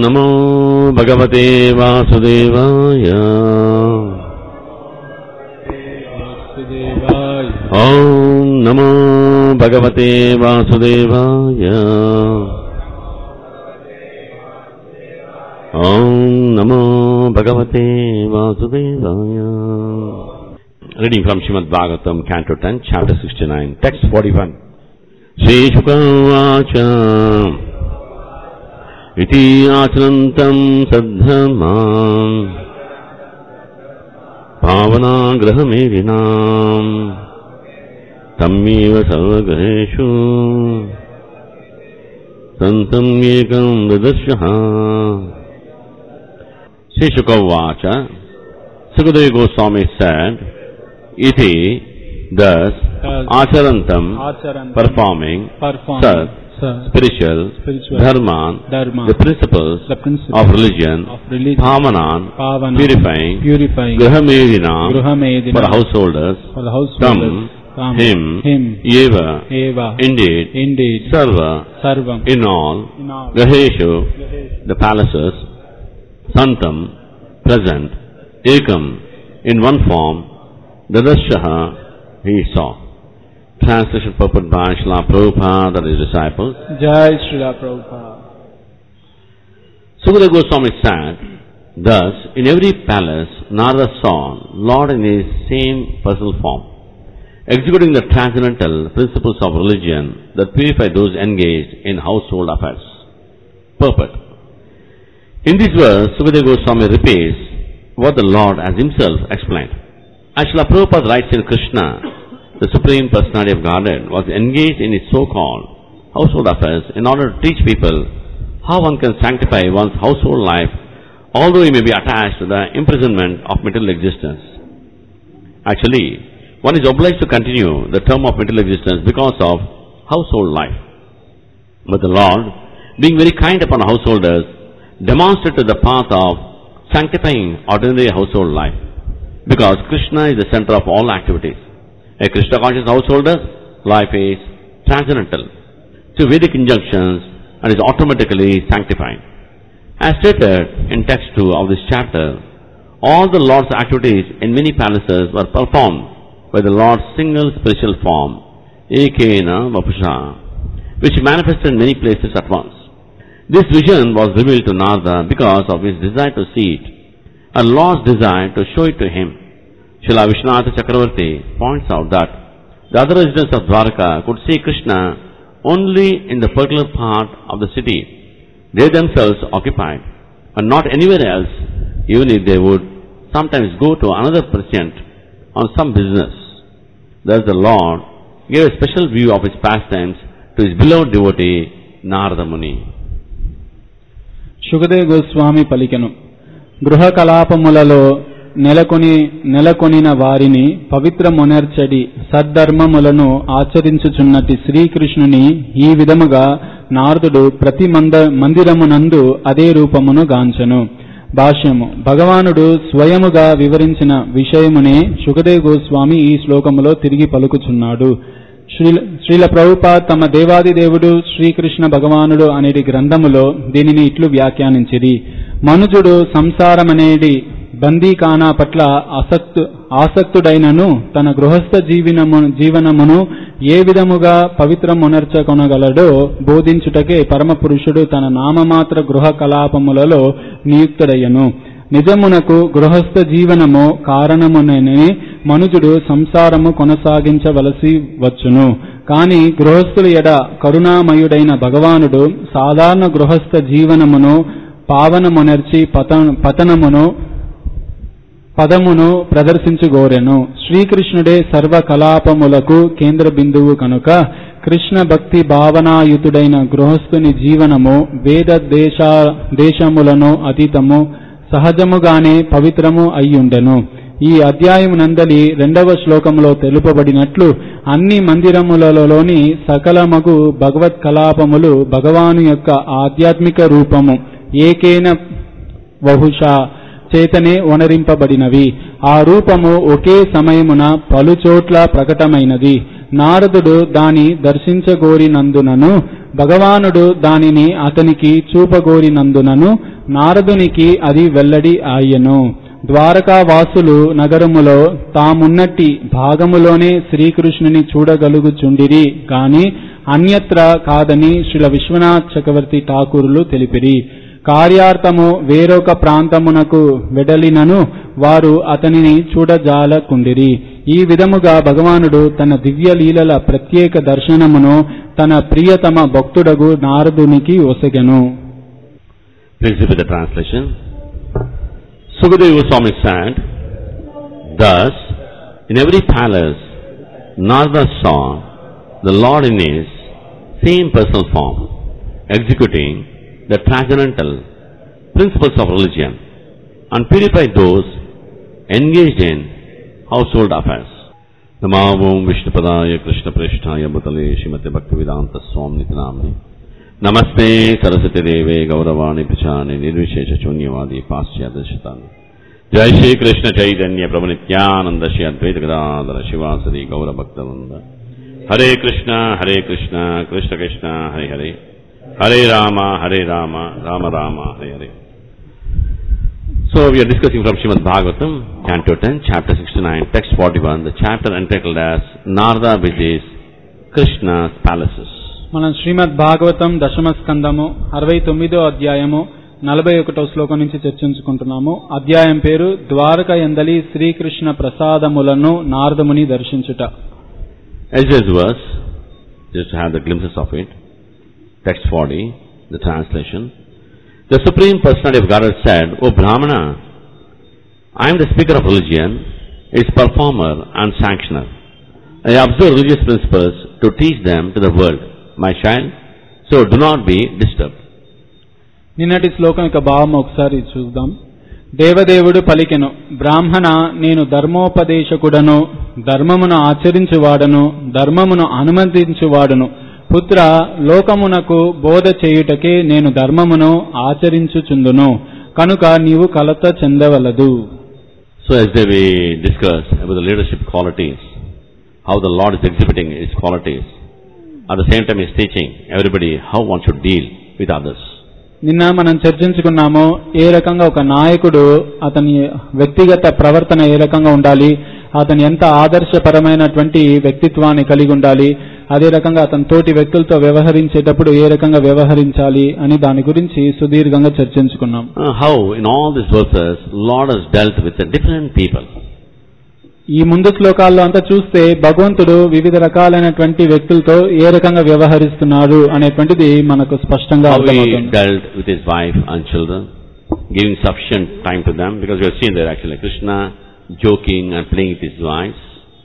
నమో భగవతే వాసుదేవాయ వాసుదేవాయ ఓం నమో భగవతే వాసుదేవాయ ఓం నమో భగవతే వాసుదేవాయ Reading from Srimad Bhagavatam, Canto 10, Chapter 69, Text 41. श्रीशुकवाच इति आचरन्तम् सद्धर्माम् पावनाग्रहमेरिणाम् तम्मेव सर्वग्रहेषु सन्तम् एकम् ददर्शः श्रीशुकवाच Sukadeva Goswami said, Iti, thus, Thus, acharantam, ఆచరణ performing, perform Sat, Sat, spiritual, spiritual dharman, dharma the principles the principle of religion, of religion bhavanan, Pavana, purifying, purifying grahamevinam, Gruhamedina, for householders, for the householders tam, tam, him, him eva, eva indeed, indeed sarva, sarvam in all, in all graheshu, the palaces, santam, present, ekam, in one form, dadashaha, he saw. Translation purport by Srila Prabhupada and his disciples. జై Sreela Prabhupada Sukadeva Goswami said, Thus, in every palace, Narada saw Lord in his same personal form, executing the transcendental principles of religion that purify those engaged in household affairs. Purport. In this verse, Sukadeva Goswami repeats what the Lord has himself explained. As Srila Prabhupada writes in Krishna, the Supreme Personality of Godhead was engaged in his so-called household affairs in order to teach people how one can sanctify one's household life although he may be attached to the imprisonment of material existence. Actually, one is obliged to continue the term of material existence because of household life. But the Lord, being very kind upon householders, demonstrated the path of sanctifying ordinary household life. Because Krishna is the center of all activities. A Krishna conscious householder's life is transcendental to Vedic injunctions and is automatically sanctified. As stated in text 2 of this chapter, all the Lord's activities in many palaces were performed by the Lord's single spiritual form, Ekena Vapusha, which manifested in many places at once. This vision was revealed to Narada because of his desire to see it, and Lord's desire to show it to him. Srila Vishwanath Chakravarti points out that the other residents of Dwarka could see Krishna only in the particular part of the city they themselves occupied, and not anywhere else, even if they would sometimes go to another precinct on some business. Thus the Lord gave a special view of his pastimes to his beloved devotee Narada Muni. Sukhdev Goswami పలికెను గృహ కలాపములలో నెలకొని నెలకొనిన వారిని పవిత్రమునర్చడి సద్ధర్మములను ఆచరించుచున్నటి శ్రీకృష్ణుని ఈ విధముగా నారదుడు ప్రతి మంద మందిరమునందు అదే రూపమును గాంచెను భాష్యము భగవానుడు స్వయముగా వివరించిన విషయమునే సుఖదేవ్ గోస్వామి ఈ శ్లోకములో తిరిగి పలుకుచున్నాడు శ్రీల శ్రీల ప్రభుపాద్ తమ దేవాది దేవుడు శ్రీకృష్ణ భగవానుడు అనేది గ్రంథములో దీనిని ఇట్లు వ్యాఖ్యానించిరి మనుజుడు సంసారమనేది బందీకానా పట్ల ఆసక్తు ఆసక్తుడైనను తన గృహస్థ జీవనము జీవనమును ఏ విధముగా పవిత్రమునర్చకొనగలడో బోధించుటకే పరమపురుషుడు తన నామమాత్ర గృహ కలాపములలో నియుక్తుడయ్యను నిజమునకు గృహస్థ జీవనము కారణమునని మనుజుడు సంసారము కొనసాగించవలసి వచ్చును కాని గృహస్థుల ఎడ కరుణామయుడైన భగవానుడు సాధారణ గృహస్థ జీవనమును పావనమునర్చి పత పతనమును పదమును ప్రదర్శించుగోరెను శ్రీకృష్ణుడే సర్వ కలాపములకు కేంద్ర బిందువు కనుక కృష్ణ భక్తి భావనాయుతుడైన గృహస్థుని జీవనము వేద దేశ దేశములను అతీతము సహజముగానే పవిత్రము అయ్యుండెను ఈ అధ్యాయమునందలి రెండవ శ్లోకములో తెలుపబడినట్లు అన్ని మందిరములలోని సకలమగు భగవత్ కలాపములు భగవాను యొక్క ఆధ్యాత్మిక రూపము ఏకేన బహుశా చేతనే వనరింపబడినవి ఆ రూపము ఒకే సమయమున పలుచోట్ల ప్రకటమైనది నారదుడు దాని దర్శించగోరినందునను భగవానుడు దానిని అతనికి చూపగోరినందునను నారదునికి అది వెల్లడి ఆయను ద్వారకా వాసులు నగరములో తామున్నట్టి భాగములోనే శ్రీకృష్ణుని చూడగలుగుచుండిరి గాని అన్యత్ర కాదని శ్రీల విశ్వనాథ్ చక్రవర్తి ఠాకూరులు తెలిపిరి కార్యార్థము వేరొక ప్రాంతమునకు వెడలినను వారు అతనిని చూడజాలకుండిరి ఈ విధముగా భగవానుడు తన దివ్య లీలల ప్రత్యేక దర్శనమును తన ప్రియతమ భక్తుడగు నారదునికి ఒసగెను Please repeat the translation. Sukadeva Goswami said, Thus, in every palace, Narada saw the Lord in his same personal form, executing the transcendental principles of religion and purify those engaged in household affairs. నమావం విష్ణుపదాయ Krishna ప్రేష్ఠాయ బుతలే శ్రీమతి భక్తి వేదాంత స్వామి నితినామ్ని నమస్తే సరస్వతి దేవే గౌరవాణి ప్రచాని నిర్విశేష శూన్యవాది పాశ్చాత్యతాన్ని జై శ్రీ కృష్ణ చైతన్య ప్రభు నిత్యానంద శ్రీ అద్వైత గదాధర శివాసరి గౌర భక్తవృంద Hare Krishna Hare Krishna Krishna Krishna Hare Hare Hare Rama Hare Rama Rama Rama Hare Hare So we are discussing from Srimad Bhagavatam, Canto 10, Chapter 69, Text 41, the chapter entitled as Narada visits Krishna's palaces. మనం శ్రీమద్ భాగవతం దశమ స్కందము అరవై తొమ్మిదో అధ్యాయము నలభై ఒకటో శ్లోకం నుంచి చర్చించుకుంటున్నాము అధ్యాయం పేరు ద్వారక ఎందలి శ్రీకృష్ణ ప్రసాదములను నారదముని దర్శించుట Yesterday's verse, just to have the glimpses of it, text 40, the translation. The Supreme Personality of Godhead said, O Brahmana, I am the speaker of religion, its performer and sanctioner. I observe religious principles to teach them to the world, my child, so do not be disturbed. నిన్నటి శ్లోకం యొక్క భావం ఒకసారి చూద్దాం దేవదేవుడు పలికెను బ్రాహ్మణ నేను ధర్మోపదేశకుడను ధర్మమును ఆచరించువాడను ధర్మమును అనుమతించువాడను పుత్ర లోకమునకు బోధ చేయుటకే నేను ధర్మమును ఆచరించుచుందును కనుక నీవు కలత చెందవలదు So as we discuss about the leadership qualities, how the Lord is exhibiting His qualities, at the same time He is teaching everybody how one should deal with others. నిన్న మనం చర్చించుకున్నాము ఏ రకంగా ఒక నాయకుడు అతని వ్యక్తిగత ప్రవర్తన ఏ రకంగా ఉండాలి అతను ఎంత ఆదర్శపరమైనటువంటి వ్యక్తిత్వాన్ని కలిగి ఉండాలి అదే రకంగా అతని తోటి వ్యక్తులతో వ్యవహరించేటప్పుడు ఏ రకంగా వ్యవహరించాలి అని దాని గురించి సుదీర్ఘంగా చర్చించుకున్నాం Uh, how in all these verses, Lord has dealt with the different people. ఈ ముందు శ్లోకాల్లో అంతా చూస్తే భగవంతుడు వివిధ రకాలైనటువంటి వ్యక్తులతో ఏ రకంగా వ్యవహరిస్తున్నారు అనేటువంటిది మనకు స్పష్టంగా How He అర్థమవుతుంది dealt with His wife and children, giving sufficient time to them, because we have seen there actually Krishna joking and playing with his wives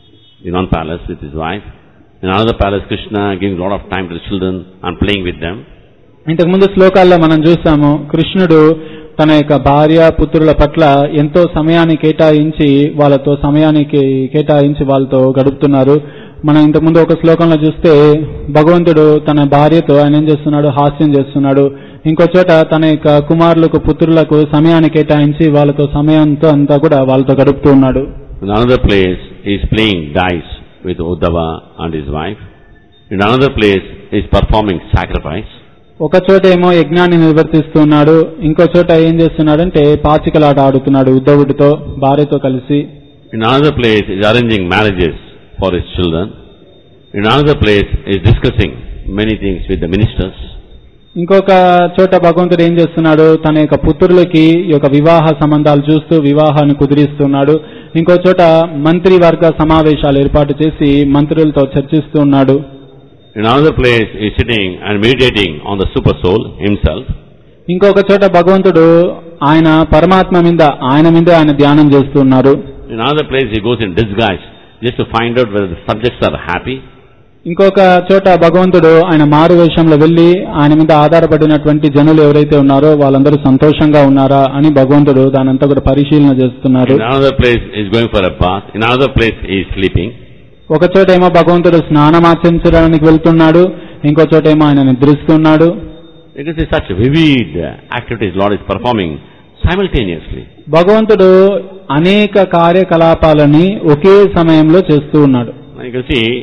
in one palace with his wife. In another palace, Krishna giving a lot of time to the children and playing with them. ఇంతకు ముందు శ్లోకాల్లో మనం చూసాము కృష్ణుడు తన యొక్క భార్య పుత్రుల పట్ల ఎంతో సమయాన్ని కేటాయించి వాళ్ళతో సమయానికి కేటాయించి వాళ్ళతో గడుపుతున్నారు మనం ఇంతకుముందు ఒక శ్లోకంలో చూస్తే భగవంతుడు తన భార్యతో ఆయన ఏం చేస్తున్నాడు హాస్యం చేస్తున్నాడు ఇంకో చోట తన యొక్క కుమారులకు పుత్రులకు సమయాన్ని కేటాయించి వాళ్ళతో సమయంతో అంతా కూడా వాళ్ళతో గడుపుతూ ఉన్నాడు In another place, he is playing dice with Uddhava and his wife. In another place, he is performing sacrifice. ఒక చోట ఏమో యజ్ఞాన్ని నిర్వర్తిస్తున్నాడు ఇంకో చోట ఏం చేస్తున్నాడంటే పాచికలాట ఆడుతున్నాడు ఉద్ధవుడితో భార్యతో కలిసి In another place, he is arranging marriages for his children. In another place, he is discussing many things with the ministers. ఇంకొక చోట భగవంతుడు ఏం చేస్తున్నాడు తన యొక్క పుత్రులకి ఈ యొక్క వివాహ సంబంధాలు చూస్తూ వివాహాన్ని కుదిరిస్తున్నాడు ఇంకో చోట మంత్రివర్గ సమావేశాలు ఏర్పాటు చేసి మంత్రులతో చర్చిస్తూ ఉన్నాడు In another place, he is sitting and meditating on the super soul himself. ఇంకొక చోట భగవంతుడు ఆయన పరమాత్మ మీద ఆయన మీదే ఆయన ధ్యానం చేస్తున్నారు In another place, he goes in disguise just to find out whether the subjects are happy. ఇంకొక చోట భగవంతుడు ఆయన మారు వేషంలో వెళ్లి ఆయన మీద ఆధారపడినటువంటి జనులు ఎవరైతే ఉన్నారో వాళ్ళందరూ సంతోషంగా ఉన్నారా అని భగవంతుడు దానంతా కూడా పరిశీలన చేస్తున్నారు In another place, he is going for a bath. In another place, he is sleeping. ఒక చోట ఏమో భగవంతుడు స్నానం ఆచరించడానికి వెళ్తున్నాడు ఇంకో చోట ఏమో ఆయన నిద్రిస్తున్నాడు You can see such vivid uh, activities Lord is performing simultaneously. భగవంతుడు అనేక కార్యకలాపాలని ఒకే సమయంలో చేస్తూ ఉన్నాడు Now you can see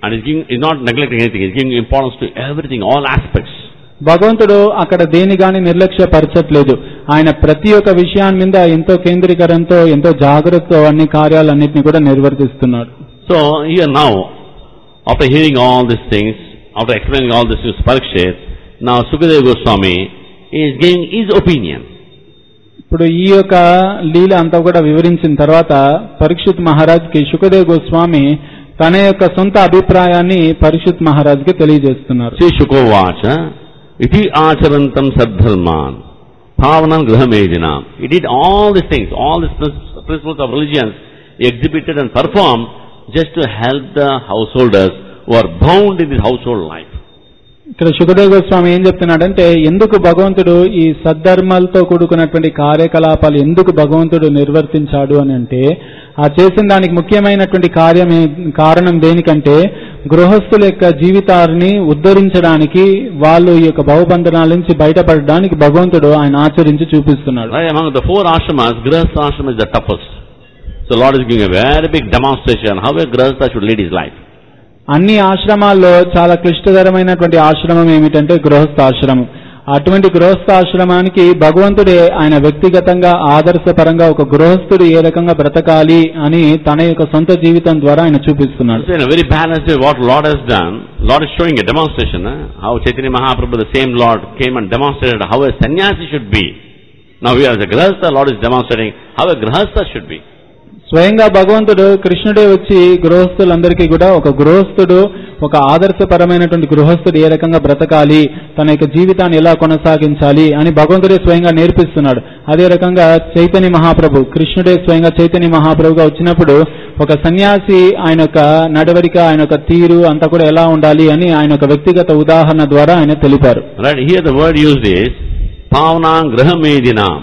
And he's, giving, he's not neglecting anything. He's giving importance to everything, all aspects. భగవంతుడు అక్కడ దేని గాని నిర్లక్ష్యపరచట్లేదు ఆయన ప్రతి ఒక్క విషయాన్ని మీద ఎంతో కేంద్రీకరణతో ఎంతో జాగ్రత్తతో అన్ని కార్యాలన్నింటినీ కూడా నిర్వర్తిస్తున్నాడు So here now, after hearing all these things, after explaining all this to Parikshit, now Sukadeva Goswami is giving his opinion. ఇప్పుడు ఈ యొక్క లీల అంతా కూడా వివరించిన తర్వాత పరీక్షిత్ మహారాజ్ కి శుకదేవ్ గోస్వామి తన యొక్క సొంత అభిప్రాయాన్ని పరీక్షిత్ మహారాజ్ కి తెలియజేస్తున్నారు Sri Shukovacha, iti acharantam saddharman, pavanam grahamedinam. He did all these things, all these prin- principles of religions, he exhibited and performed just to help the householders who are bound in this household life. ఇక్కడ శుకదేవ్ గోస్వామి ఏం చెప్తున్నాడంటే ఎందుకు భగవంతుడు ఈ సద్ధర్మాలతో కూడుకున్నటువంటి కార్యకలాపాలు ఎందుకు భగవంతుడు నిర్వర్తించాడు అని అంటే ఆ చేసిన దానికి ముఖ్యమైనటువంటి కార్యం ఏ- కారణం దేనికంటే గృహస్థుల యొక్క జీవితాన్ని ఉద్ధరించడానికి వాళ్ళు ఈ యొక్క భవబంధనాల నుంచి బయటపడడానికి భగవంతుడు ఆయన ఆచరించి చూపిస్తున్నాడు Right among the four ashramas, Grihastha ashram is the toughest. So Lord is giving a very big demonstration how a Grihastha should lead his life. అన్ని ఆశ్రమాల్లో చాలా క్లిష్టకరమైనటువంటి ఆశ్రమం ఏమిటంటే గృహస్థ ఆశ్రమం అటువంటి గృహస్థ ఆశ్రమానికి భగవంతుడే ఆయన వ్యక్తిగతంగా ఆదర్శపరంగా ఒక గృహస్థుడు ఏ రకంగా బ్రతకాలి అని తన యొక్క సొంత జీవితం ద్వారా ఆయన చూపిస్తున్నాడు So in a very balanced way, what Lord has done, Lord is showing a demonstration, eh? how Chaitanya Mahaprabhu, the same Lord, came and demonstrated how a sannyasi should be. Now we as a Grihastha, Lord is demonstrating how a Grihastha should be. స్వయంగా భగవంతుడు కృష్ణుడే వచ్చి గృహస్థులందరికీ కూడా ఒక గృహస్థుడు ఒక ఆదర్శపరమైనటువంటి గృహస్థుడు ఏ రకంగా బ్రతకాలి తన యొక్క జీవితాన్ని ఎలా కొనసాగించాలి అని భగవంతుడే స్వయంగా నేర్పిస్తున్నాడు అదే రకంగా చైతన్య మహాప్రభు కృష్ణుడే స్వయంగా చైతన్య మహాప్రభుగా వచ్చినప్పుడు ఒక సన్యాసి ఆయన యొక్క నడవడిక ఆయన యొక్క తీరు అంతా కూడా ఎలా ఉండాలి అని ఆయన యొక్క వ్యక్తిగత ఉదాహరణ ద్వారా ఆయన తెలిపారు Right, here the word used is Pavanam Grahamedinam,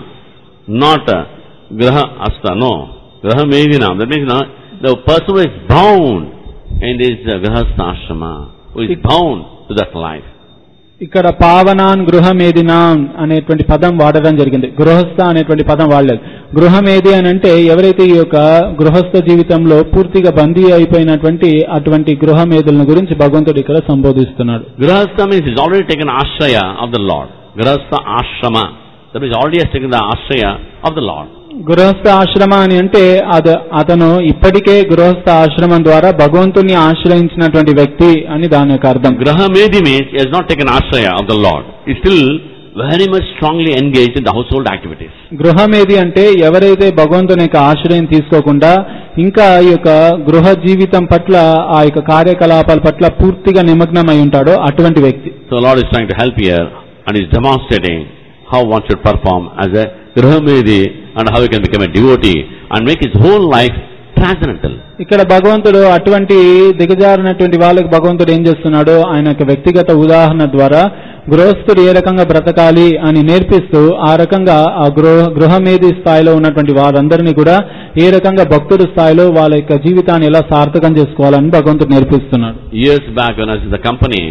not uh, Graha Asta, no. Grahamedinam, that means no, the person who is bound in this uh, Grihastha ashrama, who is bound to that life. ఇక్కడ పావనాన్ గృహమేదినాన్ అనేటువంటి పదం వాడడం జరిగింది గృహస్థ అనేటువంటి పదం వాడలేదు గృహమేది అని అంటే ఎవరైతే ఈ యొక్క గృహస్థ జీవితంలో పూర్తిగా బందీ అయిపోయినటువంటి అటువంటి గృహమేదులను గురించి భగవంతుడు ఇక్కడ సంబోధిస్తున్నాడు Grihastha means he's already taken ashraya of the Lord. Grihastha ashrama. That means already has taken the ashraya of the Lord. గృహస్థ ఆశ్రమ అని అంటే అద అతను ఇప్పటికే గృహస్థ ఆశ్రమం ద్వారా భగవంతుని ఆశ్రయించినటువంటి వ్యక్తి అని దాని యొక్క అర్థం Grahamedi means he has not taken ashraya of the Lord. He's still very much strongly engaged in the household activities. గృహం ఏది అంటే ఎవరైతే భగవంతుని యొక్క ఆశ్రయం తీసుకోకుండా ఇంకా ఈ యొక్క గృహ జీవితం పట్ల ఆ యొక్క కార్యకలాపాల పట్ల పూర్తిగా నిమగ్నమై ఉంటాడో అటువంటి వ్యక్తి So Lord is trying to help here and is demonstrating how one should perform as a Grahamedi and how he can become a devotee and make his whole life transcendental. ఇక్కడ భగవంతుడు అటువంటి దిగజారినటువంటి వాళ్ళకి భగవంతుడు ఏం చేస్తున్నాడో ఆయన యొక్క వ్యక్తిగత ఉదాహరణ ద్వారా గృహస్థుడు ఏ రకంగా బ్రతకాలి అని నేర్పిస్తూ ఆ రకంగా ఆ గృహ గృహమేది స్థాయిలో ఉన్నటువంటి వారందరినీ కూడా ఏ rకంగా భక్తుడి స్థాయిలో వాళ్ళ యొక్క జీవితాన్ని ఎలా సార్థకం చేసుకోవాలని భగవంతుడు నేర్పిస్తున్నాడు Years back when I was in the company,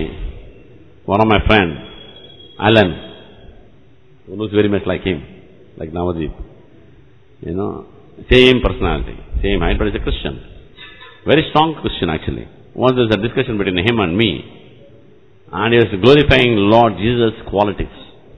one of my friend, Alan, who looks very much like him, like Navadip, you know, same personality, same height, but he's a Christian. Very strong Christian actually. Once there was a discussion between him and me, and he was glorifying Lord Jesus' qualities.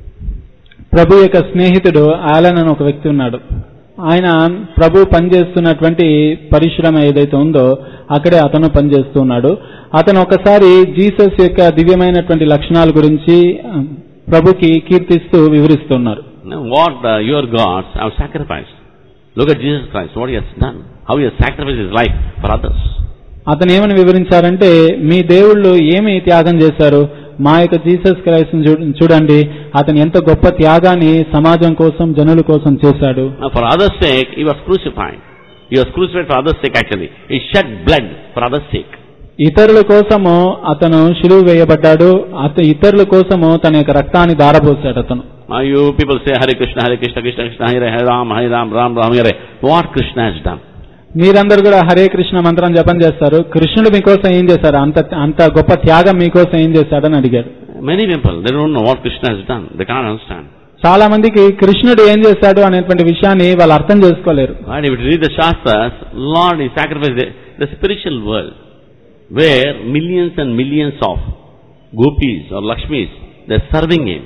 ప్రభు యొక్క స్నేహితుడు Alan అని ఒక వ్యక్తి ఉన్నాడు ఆయన ప్రభు పనిచేస్తున్నటువంటి పరిశ్రమ ఏదైతే ఉందో అక్కడే అతను పనిచేస్తూ ఉన్నాడు అతను ఒకసారి జీసస్ యొక్క దివ్యమైనటువంటి లక్షణాల గురించి ఆ, ప్రభుకి కీర్తిస్తూ వివరిస్తున్నారు Now, what uh, your gods have sacrificed. Look at Jesus Christ, what he has done, how he has sacrificed his life for others. అతను ఏమని వివరించారంటే మీ దేవుళ్ళు ఏమి త్యాగం చేశారు మా యొక్క జీసస్ క్రైస్ట్ చూడండి అతను ఎంత గొప్ప త్యాగాన్ని సమాజం కోసం జనుల కోసం చేశాడు Now, for others' sake, he was crucified. He was crucified for others' sake actually. He shed blood for others' sake. ఇతరుల కోసము అతను శిలువ వేయబడ్డాడు అత ఇతరుల కోసము తన యొక్క రక్తాన్ని దారపోసాడు అతను Now you people say Hare Krishna, Hare Krishna, Krishna Krishna, Hare Hare Ram, Hare Ram, Ram Ram, Hare. What Krishna has done? మీరందరూ కూడా హరే కృష్ణ మంత్రం జపం చేస్తారు కృష్ణుడు మీకోసం ఏం చేశారు అంత అంత గొప్ప త్యాగం మీకోసం ఏం చేశాడని అడిగాడు Many people, they don't know what Krishna has done. They can't understand. చాలా మందికి కృష్ణుడు ఏం చేశాడు అనేటువంటి విషయాన్ని వాళ్ళు అర్థం చేసుకోలేరు Right? If you read the Shastras, Lord, He sacrificed the, the spiritual world. where millions and millions of gopis or lakshmis, they're serving him.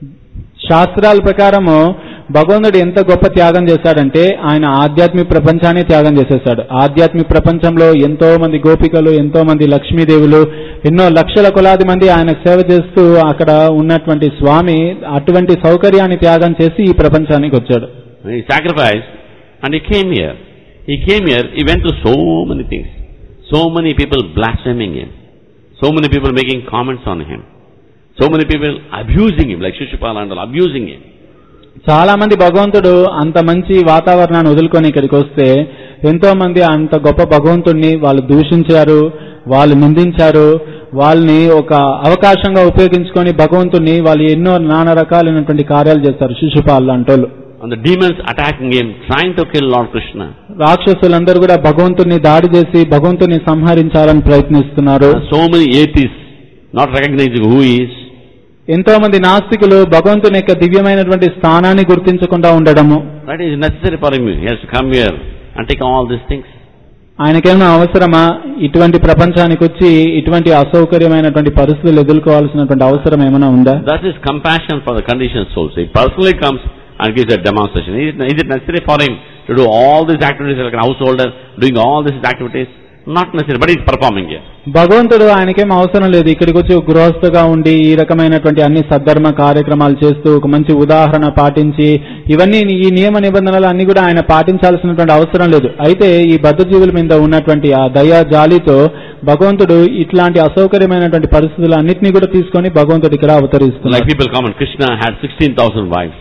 శాస్త్రాల ప్రకారము భగవంతుడు ఎంత గొప్ప త్యాగం చేశాడంటే ఆయన ఆధ్యాత్మిక ప్రపంచాన్ని త్యాగం చేసేసాడు ఆధ్యాత్మిక ప్రపంచంలో ఎంతో మంది గోపికలు ఎంతో మంది లక్ష్మీదేవులు ఎన్నో లక్షల కొలాది మంది ఆయన సేవ చేస్తూ అక్కడ ఉన్నటువంటి స్వామి అటువంటి సౌకర్యాన్ని త్యాగం చేసి ఈ ప్రపంచానికి వచ్చాడు He sacrificed and he came here. He came here, he went through so many things. So many people blaspheming him. So many people making comments on him. So many people abusing him, like Shishupala and all, abusing him. చాలా మంది భగవంతుడు అంత మంచి వాతావరణాన్ని వదులుకొని ఇక్కడికి వస్తే ఎంతో మంది అంత గొప్ప భగవంతుడిని వాళ్ళు దూషించారు వాళ్ళు నిందించారు వాళ్ళని ఒక అవకాశంగా ఉపయోగించుకొని భగవంతుడిని వాళ్ళు ఎన్నో నానా రకాలైనటువంటి కార్యాలు చేస్తారు శిశుపాలు లాంటోళ్ళు And the demons attacking him, trying to kill Lord Krishna. రాక్షసులందరూ కూడా భగవంతుడిని దాడి చేసి భగవంతుని సంహరించాలని ప్రయత్నిస్తున్నారు And so many atheists not recognizing who he is. ఎంతో మంది నాస్తికులు భగవంతుని యొక్క దివ్యమైనటువంటి స్థానాన్ని గుర్తించకుండా ఉండడము That is necessary for him. He has to come here and take all these things. ఆయనకేమైనా అవసరమా ఇటువంటి ప్రపంచానికి వచ్చి ఇటువంటి అసౌకర్యమైనటువంటి పరిస్థితులు ఎదుర్కోవాల్సినటువంటి అవసరం ఏమైనా ఉందా That is compassion for the conditioned souls. He personally comes and gives a demonstration. Is it, is it necessary for him to do all these activities like a householder, doing all these activities? Not necessary, but he's performing here. భగవంతుడు ఆయనకేం అవసరం లేదు ఇక్కడికి వచ్చి ఒక గృహస్థగా ఉండి ఈ రకమైనటువంటి అన్ని సద్ధర్మ కార్యక్రమాలు చేస్తూ ఒక మంచి ఉదాహరణ పాటించి ఇవన్నీ ఈ నియమ నిబంధనలు అన్ని కూడా ఆయన పాటించాల్సినటువంటి అవసరం లేదు అయితే ఈ బద్ధజీవుల మీద ఉన్నటువంటి ఆ దయా జాలితో భగవంతుడు ఇట్లాంటి అసౌకర్యమైనటువంటి పరిస్థితులు అన్నింటినీ కూడా తీసుకొని భగవంతుడు ఇక్కడ Like అవతరిస్తున్నారు people comment, Krishna had 16,000 wives.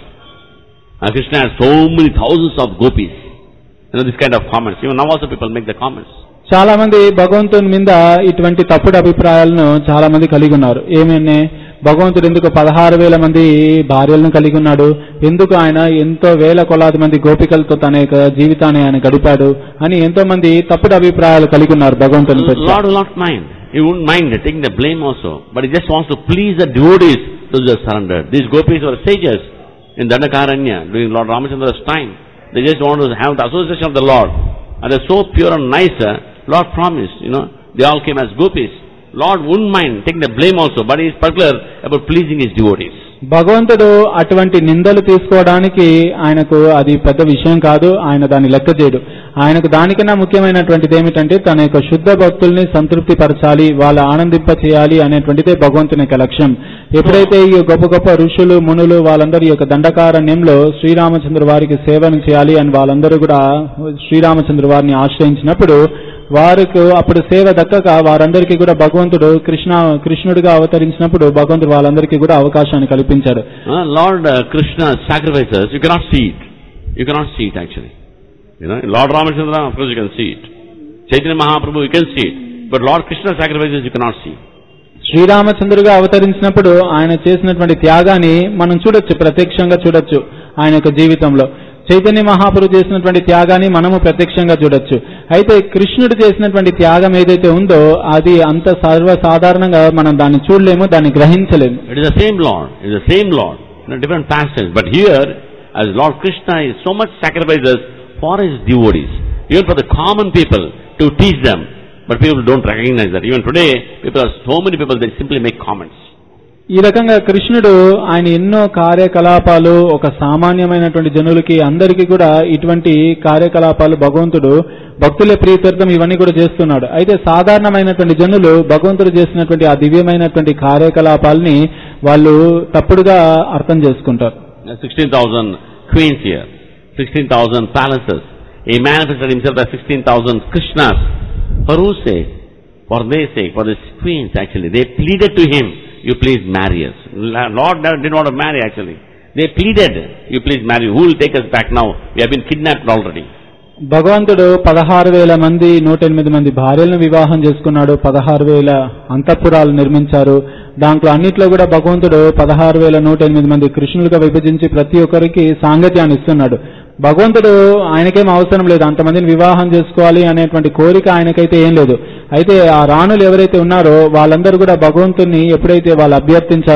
And Krishna had so many thousands of gopis. You know, this kind of comments. Even now also people make the comments. చాలా మంది భగవంతుని మీద ఇటువంటి తప్పుడు అభిప్రాయాలను చాలా మంది కలిగి ఉన్నారు ఏమని భగవంతుడు ఎందుకు పదహారు వేల మంది భార్యలను కలిగి ఉన్నాడు ఎందుకు ఆయన ఎంతో వేల కొలాది మంది గోపికలతో తన యొక్క జీవితాన్ని ఆయన గడిపాడు అని ఎంతో మంది తప్పుడు అభిప్రాయాలు కలిగి ఉన్నారు భగవంతుని పట్ల Lord will not mind. He won't mind taking the blame also. But he just wants to please the devotees those who are surrendered. These gopis were sages in Dandakaranya during Lord Ramachandra's time. They just want to have the association of the Lord. And they're so pure and nice. uh, Lord promised, you know, they all came as gopis. Lord wouldn't mind taking the blame also, but he is particular about pleasing his devotees. భగవంతుడు అటువంటి నిందలు తీసుకోవడానికి ఆయనకు అది పెద్ద విషయం కాదు ఆయన దాన్ని లెక్క చేయడు ఆయనకు దానికన్నా ముఖ్యమైనటువంటిది ఏమిటంటే తన యొక్క శుద్ధ భక్తుల్ని సంతృప్తి పరచాలి వాళ్ళ ఆనందింప చేయాలి అనేటువంటిదే భగవంతుని యొక్క లక్ష్యం ఎప్పుడైతే ఈ గొప్ప గొప్ప ఋషులు మునులు వాళ్ళందరి యొక్క దండకారణ్యంలో శ్రీరామచంద్ర వారికి సేవను చేయాలి అని వాళ్ళందరూ కూడా శ్రీరామచంద్ర వారిని ఆశ్రయించినప్పుడు వారికి అప్పుడు సేవ దక్కక వారందరికీ కూడా భగవంతుడు కృష్ణ కృష్ణుడిగా అవతరించినప్పుడు భగవంతుడు వాళ్ళందరికీ కూడా అవకాశాన్ని కల్పించాడు Uh, Lord uh, Krishna's sacrifices, you cannot see it. You cannot see it actually. You know, Lord Ramachandra, of course you can see it. Chaitanya Mahaprabhu, you can see it. But Lord Krishna's sacrifices, you cannot see. శ్రీరామచంద్రుడిగా అవతరించినప్పుడు ఆయన చేసినటువంటి త్యాగాన్ని మనం చూడొచ్చు ప్రత్యక్షంగా చూడొచ్చు ఆయన యొక్క జీవితంలో చైతన్య మహాపురు చేసినటువంటి త్యాగాన్ని మనము ప్రత్యక్షంగా చూడొచ్చు అయితే కృష్ణుడు చేసినటువంటి త్యాగం ఏదైతే ఉందో అది అంత సర్వసాధారణంగా మనం దాన్ని చూడలేము దాన్ని గ్రహించలేము It is the same Lord. It is the same Lord. In a different passage. But here, as Lord Krishna is so much sacrifices for his devotees. Even for the common people to teach them. But people don't recognize that. Even today, people are so many people, they simply make comments. ఈ రకంగా కృష్ణుడు ఆయన ఎన్నో కార్యకలాపాలు ఒక సామాన్యమైనటువంటి జనులకి అందరికీ కూడా ఇటువంటి కార్యకలాపాలు భగవంతుడు భక్తుల ప్రీత్యర్థం ఇవన్నీ కూడా చేస్తున్నాడు అయితే సాధారణమైనటువంటి జనులు భగవంతుడు చేసినటువంటి ఆ దివ్యమైనటువంటి కార్యకలాపాలని వాళ్ళు తప్పుడుగా అర్థం చేసుకుంటారు There are 16,000 queens here, 16,000 palaces. He manifested himself as 16,000 Krishnas. For whose sake? For their sake, for these queens actually. They pleaded to him, you please marry us. Lord never didn't want to marry actually. They pleaded, you please marry. Who will take us back now? We have been kidnapped already. భగవంతుడు పదహారు వేల మంది నూట ఎనిమిది మంది భార్యలను వివాహం చేసుకున్నాడు పదహారు వేల అంతఃపురాలు నిర్మించారు దాంట్లో అన్నిట్లో కూడా భగవంతుడు పదహారు వేల నూట ఎనిమిది మంది కృష్ణులుగా విభజించి ప్రతి ఒక్కరికి సాంగత్యాన్ని ఇస్తున్నాడు భగవంతుడు ఆయనకేం అవసరం లేదు అంతమందిని వివాహం చేసుకోవాలి అనేటువంటి కోరిక ఆయనకైతే ఏం లేదు అయితే ఆ రాణులు ఎవరైతే ఉన్నారో వాళ్ళందరూ కూడా భగవంతుని ఎప్పుడైతే వాళ్ళు అభ్యర్థించారో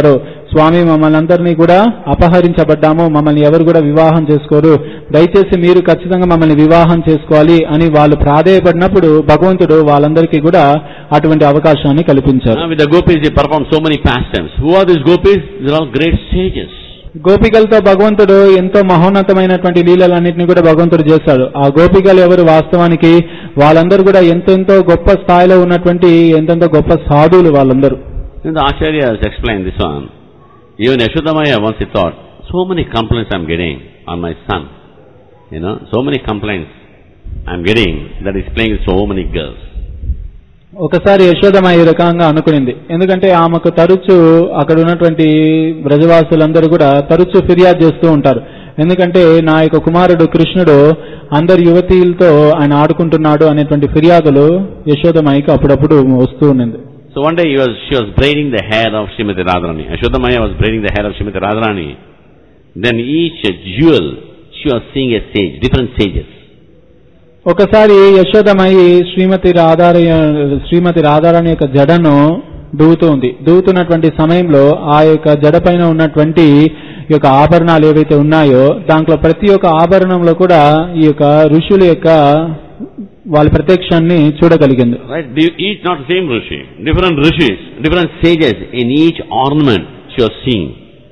స్వామి మమ్మల్ని అందరినీ కూడా అపహరించబడ్డాము మమ్మల్ని ఎవరు కూడా వివాహం చేసుకోరు దయచేసి మీరు ఖచ్చితంగా మమ్మల్ని వివాహం చేసుకోవాలి అని వాళ్ళు ప్రాధేయపడినప్పుడు భగవంతుడు వాళ్ళందరికీ కూడా అటువంటి అవకాశాన్ని కల్పించారు Now with the gopis, they perform so many pastimes. Who are these gopis? They're all great sages. గోపికలతో భగవంతుడు ఎంతో మహోన్నతమైనటువంటి లీలలన్నింటినీ కూడా భగవంతుడు చేశాడు ఆ గోపికలు ఎవరు వాస్తవానికి వాళ్ళందరూ కూడా ఎంతెంతో గొప్ప స్థాయిలో ఉన్నటువంటి ఎంతెంతో గొప్ప సాధువులు వాళ్ళందరూ And the Acharyas explained this one. Even Yashodamaya once he thought, so many complaints I'm getting on my son. You know, so many complaints I'm getting that he's playing with so many girls. ఒకసారి యశోదమ ఈ రకంగా అనుకునింది ఎందుకంటే ఆమెకు తరచు అక్కడ ఉన్నటువంటి బ్రజవాసులందరూ కూడా తరచు ఫిర్యాదు చేస్తూ ఉంటారు ఎందుకంటే నా యొక్క కుమారుడు కృష్ణుడు అందరి యువతీలతో ఆయన ఆడుకుంటున్నాడు అనేటువంటి ఫిర్యాదులు యశోదమాయికి అప్పుడప్పుడు వస్తూ ఉన్నది So one day he was, she was braiding the hair of Srimati Radharani. Ashodamaya was braiding the hair of Srimati Radharani. Then each jewel, she was seeing a sage, different sages. ఒకసారి యశోదమయి శ్రీమతి రాధార శ్రీమతి రాధారాణి యొక్క జడను దూవుతూ ఉంది దూవుతున్నటువంటి సమయంలో ఆ యొక్క జడ పైన ఉన్నటువంటి ఈ యొక్క ఆభరణాలు ఏవైతే ఉన్నాయో దాంట్లో ప్రతి ఒక్క ఆభరణంలో కూడా ఈ యొక్క ఋషుల యొక్క వాళ్ళ ప్రత్యక్షాన్ని చూడగలిగింది Right? They each not the same Rishi. Different Rishis, different sages in each ornament she was seeing.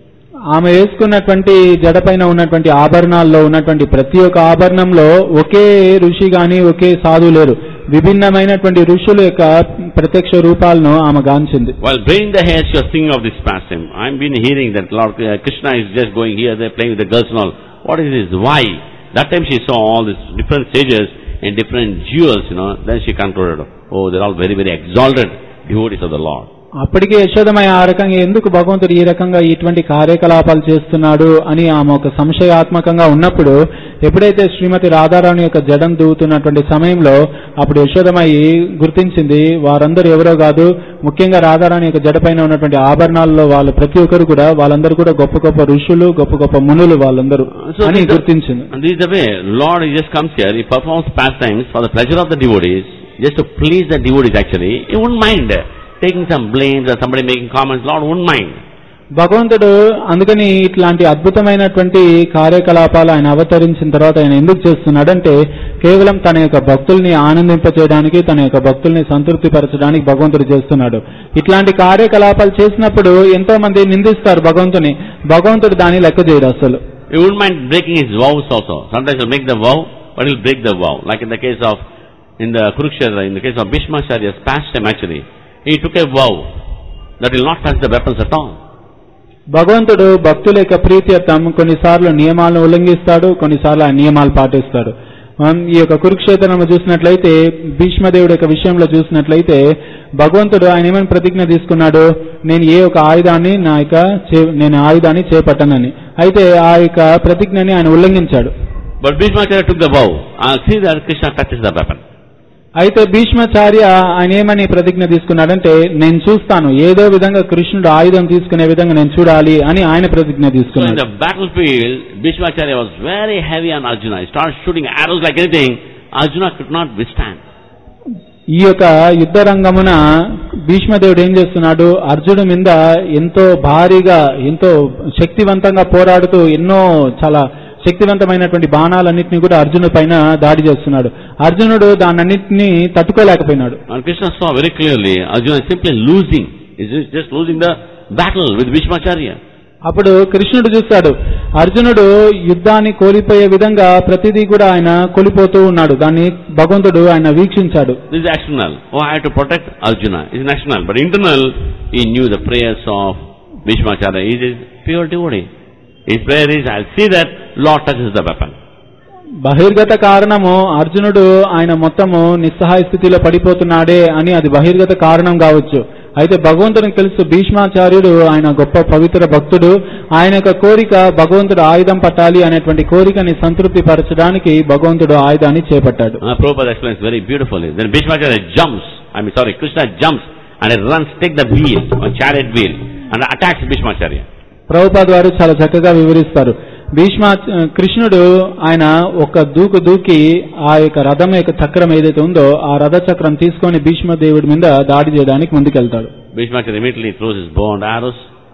ఆమె వేసుకున్నటువంటి జడ పైన ఉన్నటువంటి ఆభరణాల్లో ఉన్నటువంటి ప్రతి ఒక్క ఆభరణంలో ఒకే ఋషి గాని ఒకే సాధువు లేరు విభిన్నమైనటువంటి ఋషుల యొక్క ప్రత్యక్ష రూపాలను ఆమె గాంచింది While braiding the hair, she was thinking of this pastime. I've been hearing that Lord uh, Krishna is just going here, there, playing with the girls and all. What is this? Why? That time she saw all these different sages and different jewels, you know. Then she concluded, oh, they're all very, very exalted devotees of the Lord. అప్పటికే యశోదమయ ఆ రకంగా ఎందుకు భగవంతుడు ఈ రకంగా ఇటువంటి కార్యకలాపాలు చేస్తున్నాడు అని ఆమె ఒక సంశయాత్మకంగా ఉన్నప్పుడు ఎప్పుడైతే శ్రీమతి రాధారాణి యొక్క జడం దూవుతున్నటువంటి సమయంలో అప్పుడు యశోదమయి గుర్తించింది వారందరూ ఎవరో కాదు ముఖ్యంగా రాధారాణి యొక్క జడ పైన ఉన్నటువంటి ఆభరణాల్లో వాళ్ళు ప్రతి ఒక్కరు కూడా వాళ్ళందరూ కూడా గొప్ప గొప్ప ఋషులు గొప్ప గొప్ప మునులు వాళ్ళందరూ So అని this is the- గుర్తించింది And this is the way. Lord he just comes here, he performs pastimes for the pleasure of the devotees, just to please the devotees actually. He wouldn't mind taking some blames or somebody making comments. Lord wouldn't mind. భగవంతుడు అందుకని ఇట్లాంటి అద్భుతమైనటువంటి కార్యకలాపాలు ఆయన అవతరించిన తర్వాత ఆయన ఎందుకు చేస్తున్నాడంటే కేవలం తన యొక్క భక్తుల్ని ఆనందింపచేయడానికి తన యొక్క భక్తుల్ని సంతృప్తిపరచడానికి భగవంతుడు చేస్తున్నాడు ఇట్లాంటి కార్యకలాపాలు చేసినప్పుడు ఎంతో మంది నిందిస్తారు భగవంతుని భగవంతుడు దాన్ని లెక్క చేయడు అసలు He wouldn't mind breaking his vows also. Sometimes he'll make the vow, but he'll break the vow. Like in the case of, in the Kurukshetra, in the case of Bhishmacharya's pastime actually, he took a vow that he'll not touch the weapons at all. భగవంతుడు భక్తుల యొక్క ప్రీత్యర్థం కొన్నిసార్లు నియమాలను ఉల్లంఘిస్తాడు కొన్నిసార్లు ఆ నియమాలు పాటిస్తాడు మనం ఈ యొక్క కురుక్షేత్రం చూసినట్లయితే భీష్మదేవుడి యొక్క విషయంలో చూసినట్లయితే భగవంతుడు ఆయన ఏమైనా ప్రతిజ్ఞ తీసుకున్నాడు నేను ఏ ఒక ఆయుధాన్ని నా యొక్క చే- నేను ఆయుధాన్ని చేపట్టనని అయితే ఆ యొక్క ప్రతిజ్ఞని ఆయన ఉల్లంఘించాడు But Bhishmacharya took the vow, I'll see that Krishna touches the weapon. అయితే భీష్మాచార్య ఆయన ఏమని ప్రతిజ్ఞ తీసుకున్నాడంటే నేను చూస్తాను ఏదో విధంగా కృష్ణుడు ఆయుధం తీసుకునే విధంగా నేను చూడాలి అని ఆయన ప్రతిజ్ఞ So in తీసుకున్నాడు the battlefield, Bhishmacharya was very heavy on Arjuna. He started shooting arrows like anything. Arjuna could not withstand. ఈ యొక్క యుద్ధ రంగమున భీష్మదేవుడు ఏం చేస్తున్నాడు అర్జునుడి మీద ఎంతో భారీగా ఎంతో శక్తివంతంగా పోరాడుతూ ఎన్నో చాలా శక్తివంతమైనటువంటి బాణాలన్నింటినీ కూడా అర్జునుడి పైన దాడి చేస్తున్నాడు అర్జునుడు దానన్నింటినీ తట్టుకోలేకపోయినాడు And Krishna saw very clearly Arjuna is simply losing. He's just- just losing the battle with Bhishmacharya. అప్పుడు కృష్ణుడు చూస్తాడు అర్జునుడు యుద్ధాన్ని కోల్పోయే విధంగా ప్రతిదీ కూడా ఆయన కోల్పోతూ ఉన్నాడు దాన్ని భగవంతుడు ఆయన వీక్షించాడు This is external. Oh, I have to protect Arjuna. It's external. But internal, he knew the prayers of Bhishmacharya. He is pure devotee. His prayer is, I'll see that Lord touches the weapon. బహిర్గత కారణము అర్జునుడు ఆయన మొత్తము నిస్సహాయ స్థితిలో పడిపోతున్నాడే అని అది బహిర్గత కారణం కావచ్చు అయితే భగవంతునికి తెలుసు భీష్మాచార్యుడు ఆయన గొప్ప పవిత్ర భక్తుడు ఆయన యొక్క కోరిక భగవంతుడు ఆయుధం పట్టాలి అనేటువంటి కోరికని సంతృప్తి పరచడానికి భగవంతుడు ఆయుధాన్ని చేపట్టాడు Uh, Prabhupada explains very beautifully. Then Bhishmacharya jumps, I mean sorry, Krishna jumps and he runs, take the wheel, a chariot wheel, and attacks Bhishmacharya. Prabhupad వారు చాలా చక్కగా వివరిస్తారు భీష్మ కృష్ణుడు ఆయన ఒక దూకు దూకి ఆ యొక్క రథం యొక్క చక్రం ఏదైతే ఉందో ఆ రథ చక్రం తీసుకొని భీష్మ దేవుడి మీద దాడి చేయడానికి ముందుకెళ్తాడు Bhishmacharya immediately throws his bow and arrows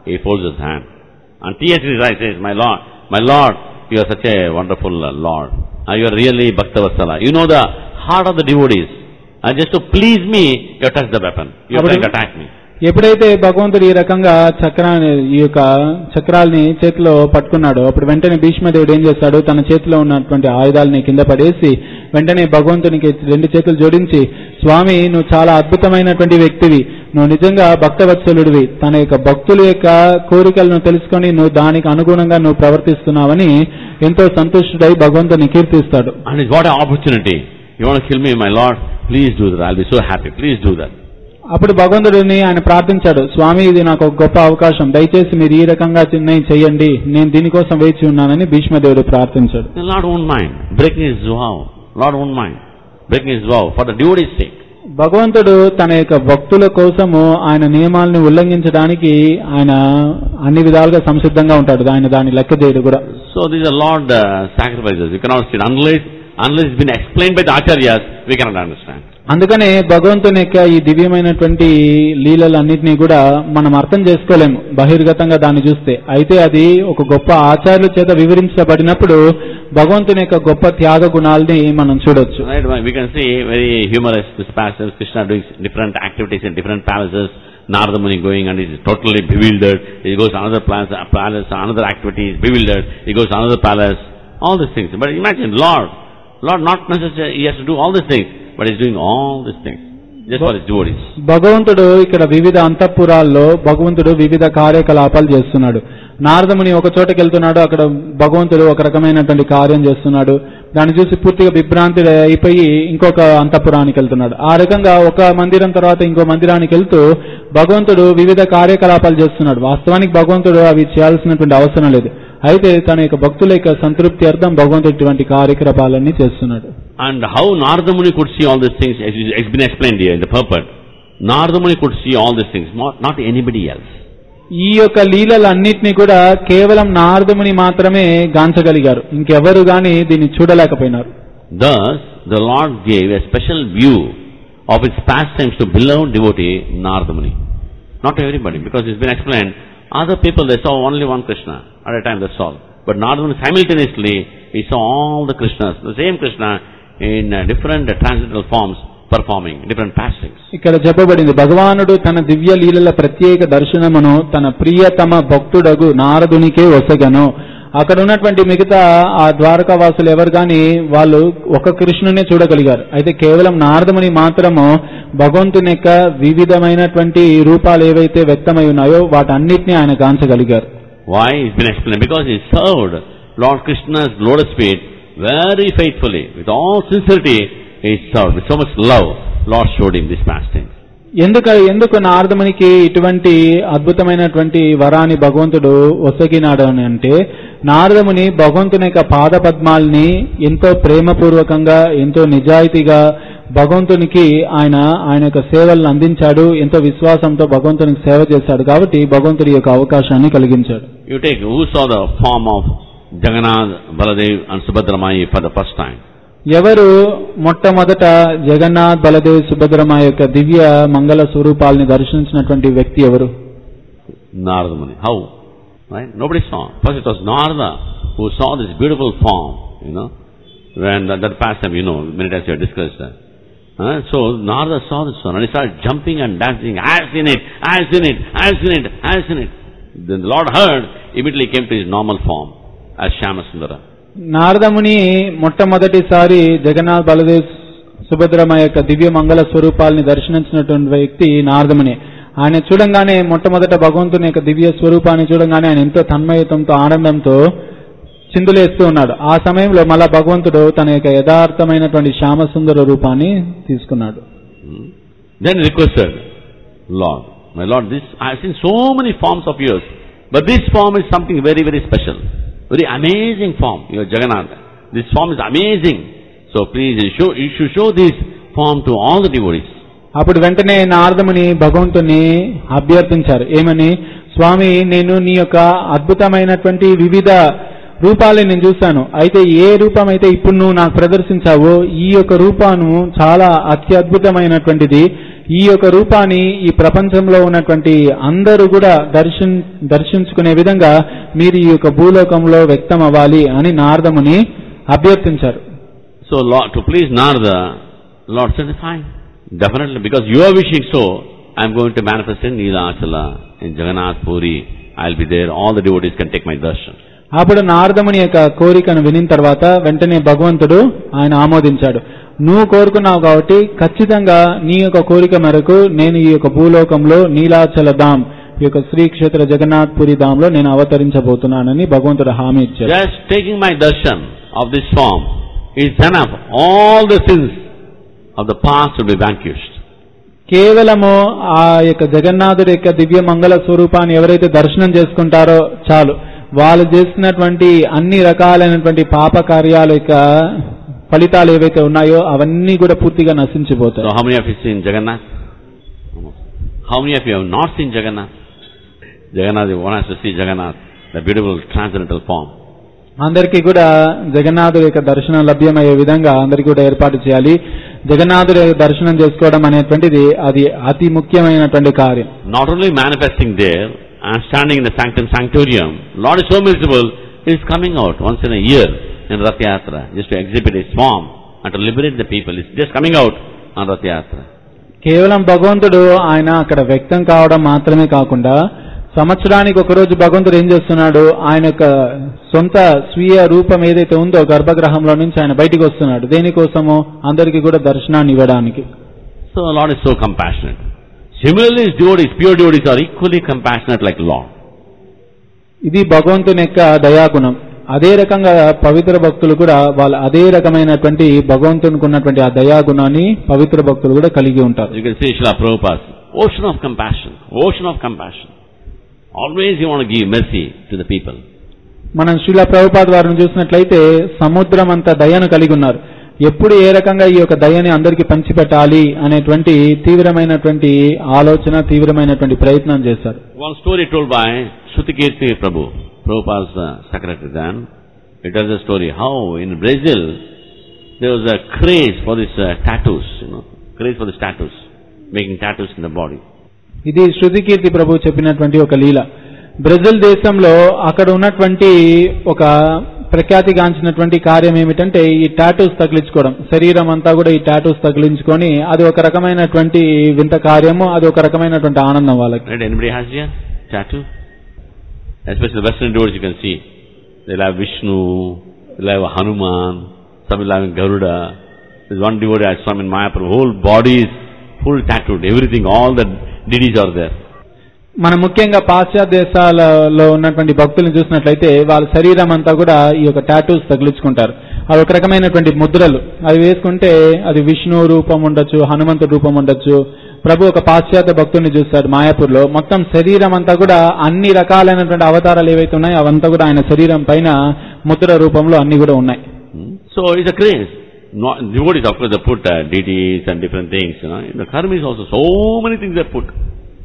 he folds his hand. And tears in his eyes says, My Lord, my Lord, you are such a wonderful uh, Lord. Uh, you are really Bhaktavatsala. You know the heart of the devotees. And just to please me, you have touched the weapon. You are trying to attack me. ఎప్పుడైతే భగవంతుడు ఈ రకంగా చక్రాన్ని ఈ యొక్క చక్రాల్ని చేతిలో పట్టుకున్నాడు అప్పుడు వెంటనే భీష్మదేవుడు ఏం చేస్తాడు తన చేతిలో ఉన్నటువంటి ఆయుధాలని కింద పడేసి వెంటనే భగవంతునికి రెండు చేతులు జోడించి స్వామి నువ్వు చాలా అద్భుతమైనటువంటి వ్యక్తివి నువ్వు నిజంగా భక్తవత్సలుడివి తన యొక్క భక్తుల యొక్క కోరికలను తెలుసుకొని నువ్వు దానికి అనుగుణంగా నువ్వు ప్రవర్తిస్తున్నావని ఎంతో సంతుష్టుడై భగవంతుని కీర్తిస్తాడు And it's what an opportunity. You want to kill me, my Lord? Please do that. I'll be so happy. Please do that. అప్పుడు భగవంతుడిని ఆయన ప్రార్థించాడు స్వామి ఇది నాకు ఒక గొప్ప అవకాశం దయచేసి మీరు ఈ రకంగా నిర్ణయం చేయండి నేను దీనికోసం వేచి ఉన్నానని భీష్మదేవుడు ప్రార్థించాడు The Lord won't mind breaking his vow. Lord won't mind breaking his vow for the devotee's sake. భగవంతుడు తన యొక్క భక్తుల కోసము ఆయన నియమాలను ఉల్లంఘించడానికి ఆయన అన్ని విధాలుగా సంసిద్ధంగా ఉంటాడు ఆయన దాన్ని లెక్క చేయడు కూడా So these are Lord uh, sacrifices. You cannot see it unless unless it's been explained by the acharyas. We cannot understand. అందుకనే భగవంతుని యొక్క ఈ దివ్యమైనటువంటి లీలలన్నింటినీ కూడా మనం అర్థం చేసుకోలేము బహిర్గతంగా దాన్ని చూస్తే అయితే అది ఒక గొప్ప ఆచార్యుల చేత వివరించబడినప్పుడు భగవంతుని యొక్క గొప్ప త్యాగ గుణాలని మనం చూడొచ్చు Right? We can see very humorous this passage. Krishna doing different activities in different palaces. Narada Muni going and he's totally bewildered. He goes to another palace, palace, another activity, he's bewildered. He goes to another palace. All these things. But imagine, Lord, Lord not necessarily, he has to do all these things, but he's doing all these things just for his devotees. భగవంతుడు ఇక్కడ వివిధ అంతఃపురాల్లో భగవంతుడు వివిధ కార్యకలాపాలు చేస్తున్నాడు నారదముని ఒక చోటకి వెళ్తున్నాడు అక్కడ భగవంతుడు ఒక రకమైనటువంటి కార్యం చేస్తున్నాడు దాన్ని చూసి పూర్తిగా విభ్రాంతి అయిపోయి ఇంకొక అంతఃపురానికి వెళ్తున్నాడు ఆ రకంగా ఒక మందిరం తర్వాత ఇంకో మందిరానికి వెళ్తూ భగవంతుడు వివిధ కార్యకలాపాలు చేస్తున్నాడు వాస్తవానికి భగవంతుడు అవి చేయాల్సినటువంటి అవసరం లేదు అయితే తన యొక్క భక్తుల యొక్క సంతృప్తి అర్థం భగవంతుడు ఇటువంటి కార్యకలాపాలన్నీ చేస్తున్నాడు And how Narada Muni could see all these things, as is- has been explained here in the purport. Narada Muni could see all these things, not, not anybody else. ఈ యొక్క లీలలన్నిటినీ కూడా కేవలం నారదముని మాత్రమే గాంచగలిగారు ఇంకెవరు గాని దీన్ని చూడలేకపోయినారు Thus, the Lord gave a special view of his pastimes to beloved devotee Narada Muni. Not to everybody, because it's been explained. Other people, they saw only one Krishna at a time, that's all. But Narada Muni simultaneously, he saw all the Krishnas, the same Krishna in uh, different uh, transcendental forms performing different pastimes. ఇక్కడ చెప్పబడింది భగవానుడు తన దివ్య లీలల ప్రత్యేక దర్శనమును తన ప్రియతమ భక్తుడగు నారదునికే ఒసగను అక్కడ ఉన్నటువంటి మిగతా ఆ ద్వారకావాసులు ఎవరు గాని వాళ్ళు ఒక కృష్ణునే చూడగలిగారు అయితే కేవలం నారదముని మాత్రము భగవంతుని యొక్క వివిధమైనటువంటి రూపాలు ఏవైతే వ్యక్తమై ఉన్నాయో వాటన్నిటిని ఆయన గాంచగలిగారు Why? It's been explained. Because he served Lord Krishna's lotus feet very faithfully. With all sincerity, he served. With so much love, Lord showed him this pastime. ఎందుకు ఎందుకు నారదమునికి ఇటువంటి అద్భుతమైనటువంటి వరాన్ని భగవంతుడు ఒసగినాడు అని అంటే నారదముని భగవంతుని యొక్క పాద పద్మాల్ని ఎంతో ప్రేమపూర్వకంగా ఎంతో నిజాయితీగా భగవంతునికి ఆయన ఆయన యొక్క సేవలను అందించాడు ఎంతో విశ్వాసంతో భగవంతునికి సేవ చేశాడు కాబట్టి భగవంతుడి యొక్క అవకాశాన్ని కలిగించాడు You take, who saw the form of Jagannath, Baladev and Subhadramai for the first time? ఎవరు మొట్టమొదట జగన్నాథ్ బలదేవ్ సుభద్రమ యొక్క దివ్య మంగళ స్వరూపాలని దర్శించినటువంటి వ్యక్తి ఎవరు Narada Muni. How? Right? Nobody saw. First it was Narada who saw this beautiful form, you know. When that, that pastime, you know, many times we have discussed that. Huh? So Narada saw this one and he started jumping and dancing. I have seen it, I have seen it, I have seen it, I have seen it. Then the Lord heard, immediately came to his normal form as Shyamasundara. నారదముని మొట్టమొదటిసారి జగన్నాథ్ బలదేవ్ సుభద్రమ యొక్క దివ్య మంగళ స్వరూపాలని దర్శించినటువంటి వ్యక్తి నారదముని ఆయన చూడంగానే మొట్టమొదట భగవంతుని యొక్క దివ్య స్వరూపాన్ని చూడంగానే ఆయన ఎంతో తన్మయతంతో ఆనందంతో చిందులేస్తూ ఉన్నాడు ఆ సమయంలో మళ్ళా భగవంతుడు తన యొక్క యథార్థమైనటువంటి శ్యామసుందర రూపాన్ని తీసుకున్నాడు Hmm? Then he requested, Lord, my Lord, this I have seen so many forms of yours, but this form is something very, very special. Very amazing form, your Jagannath. This form is amazing. So please, you, show, you should show this form to all the devotees. అప్పుడు వెంటనే నారదముని భగవంతుని అభ్యర్థించారు ఏమని స్వామి నేను నీ యొక్క అద్భుతమైనటువంటి వివిధ రూపాలని నేను చూశాను అయితే ఏ రూపం అయితే ఇప్పుడు నువ్వు నాకు ప్రదర్శించావో ఈ యొక్క రూపాను చాలా అత్యద్భుతమైనటువంటిది ఈ యొక్క రూపాన్ని ఈ ప్రపంచంలో ఉన్నటువంటి అందరూ కూడా దర్శన్ దర్శించుకునే విధంగా మీరు ఈ యొక్క భూలోకంలో వ్యక్తం అవ్వాలి అని నారదముని అభ్యర్థించారు So Lord, to please Narada, Lord said, fine. Definitely, because you are wishing so, I am going to manifest in Neelachala, in Jagannath Puri. I will be there. All the devotees can take my darshan. అప్పుడు నారదముని యొక్క కోరికను వినిన తర్వాత వెంటనే భగవంతుడు ఆయన ఆమోదించాడు నువ్వు కోరుకున్నావు కాబట్టి ఖచ్చితంగా నీ యొక్క కోరిక మేరకు నేను ఈ యొక్క భూలోకంలో నీలాచల ధామ్ ఈ యొక్క శ్రీక్షేత్ర జగన్నాథ్ పురి ధామ్ లో నేను అవతరించబోతున్నానని భగవంతుడు హామీ ఇచ్చాడు Just taking my darshan of this form is enough. All the sins of the past will be vanquished. కేవలము ఆ యొక్క జగన్నాథుడి యొక్క దివ్య మంగళ స్వరూపాన్ని ఎవరైతే దర్శనం చేసుకుంటారో చాలు వాళ్ళు చేసినటువంటి అన్ని రకాలైనటువంటి పాప కార్యాల యొక్క ఫలితాలు ఏవైతే ఉన్నాయో అవన్నీ కూడా పూర్తిగా నశించిపోతాయి So how many of you seen Jagannath? How many of you have not seen Jagannath? Jagannath, one has to see Jagannath, the beautiful transcendental form. అందరికీ కూడా జగన్నాథుడి యొక్క దర్శనం లభ్యమయ్యే విధంగా అందరికీ కూడా ఏర్పాటు చేయాలి జగన్నాథుడి యొక్క దర్శనం చేసుకోవడం అనేటువంటిది అది అతి ముఖ్యమైనటువంటి కార్యం Not only manifesting there and standing in the sanctum sanctorium, Lord is so merciful, He is coming out once in a year in Rath Yatra just to exhibit His form and to liberate the people. He's just coming out on Rath Yatra. కేవలం భగవంతుడు ఆయన అక్కడ వ్యక్తం కావడం మాత్రమే కాకుండా సంవత్సరానికి ఒకరోజు భగవంతుడు ఏం చేస్తున్నాడు ఆయన యొక్క సొంత స్వీయ రూపం ఏదైతే ఉందో గర్భగృహంలో నుంచి ఆయన బయటికి వస్తున్నాడు దేనికోసమో అందరికీ కూడా దర్శనాన్ని ఇవ్వడానికి So the Lord is so compassionate. Similarly, His devotees, pure devotees are equally compassionate like Lord. ఇది భగవంతుని యొక్క దయాగుణం అదే రకంగా పవిత్ర భక్తులు కూడా వాళ్ళ అదే రకమైనటువంటి భగవంతునికి ఉన్నటువంటి ఆ దయాగుణాన్ని పవిత్ర భక్తులు కూడా కలిగి ఉంటారు You can see Srila Prabhupada, ocean of compassion, ocean of compassion. Always you want to give mercy to the people. మనం శ్రీల ప్రభుపాద్ వారిని చూసినట్లయితే సముద్రం అంత దయను కలిగి ఉన్నారు ఎప్పుడు ఏ రకంగా ఈ యొక్క దయని అందరికీ పంచిపెట్టాలి అనేటువంటి తీవ్రమైనటువంటి ఆలోచన తీవ్రమైనటువంటి ప్రయత్నం చేశారు One story told by Shrutikirti Prabhu, Prabhupada's uh, secretary then. It tells a story how in Brazil there was a craze for these uh, tattoos, you know, craze for these tattoos, making tattoos in the body. ఇది శృతికీర్తి ప్రభు చెప్పినటువంటి ఒక లీల Brazil దేశంలో అక్కడ ఉన్నటువంటి ఒక ప్రఖ్యాతిగాంచినటువంటి కార్యం ఏమిటంటే ఈ టాటూస్ తగిలించుకోవడం శరీరం అంతా కూడా ఈ టాటూస్ తగిలించుకొని అది ఒక రకమైనటువంటి వింత కార్యము అది ఒక రకమైనటువంటి ఆనందం వాళ్ళకి Right? Anybody has here tattoo? Especially the Western devotees you can see. They'll have Vishnu, they'll have Hanuman, some will have Garuda. There's one devotee I saw in Mayapur, whole body is full tattooed, everything, all the deities are there. మనం ముఖ్యంగా పాశ్చాత్య దేశాలలో ఉన్నటువంటి భక్తులను చూసినట్లయితే వాళ్ళ శరీరం అంతా కూడా ఈ యొక్క టాటూస్ తగిలించుకుంటారు అవి ఒక రకమైనటువంటి ముద్రలు అవి వేసుకుంటే అది విష్ణు రూపం ఉండొచ్చు హనుమంతు రూపం ఉండొచ్చు ప్రభు ఒక పాశ్చాత్య భక్తుడిని చూస్తాడు మాయాపూర్లో మొత్తం శరీరం అంతా కూడా అన్ని రకాలైనటువంటి అవతారాలు ఏవైతే ఉన్నాయో అవంతా కూడా ఆయన శరీరం పైన ముద్ర రూపంలో అన్ని కూడా ఉన్నాయి Hmm? So it's a craze. Not, devotees, of course, they put uh, deities and different things. You know. In the karma is also so many things they put.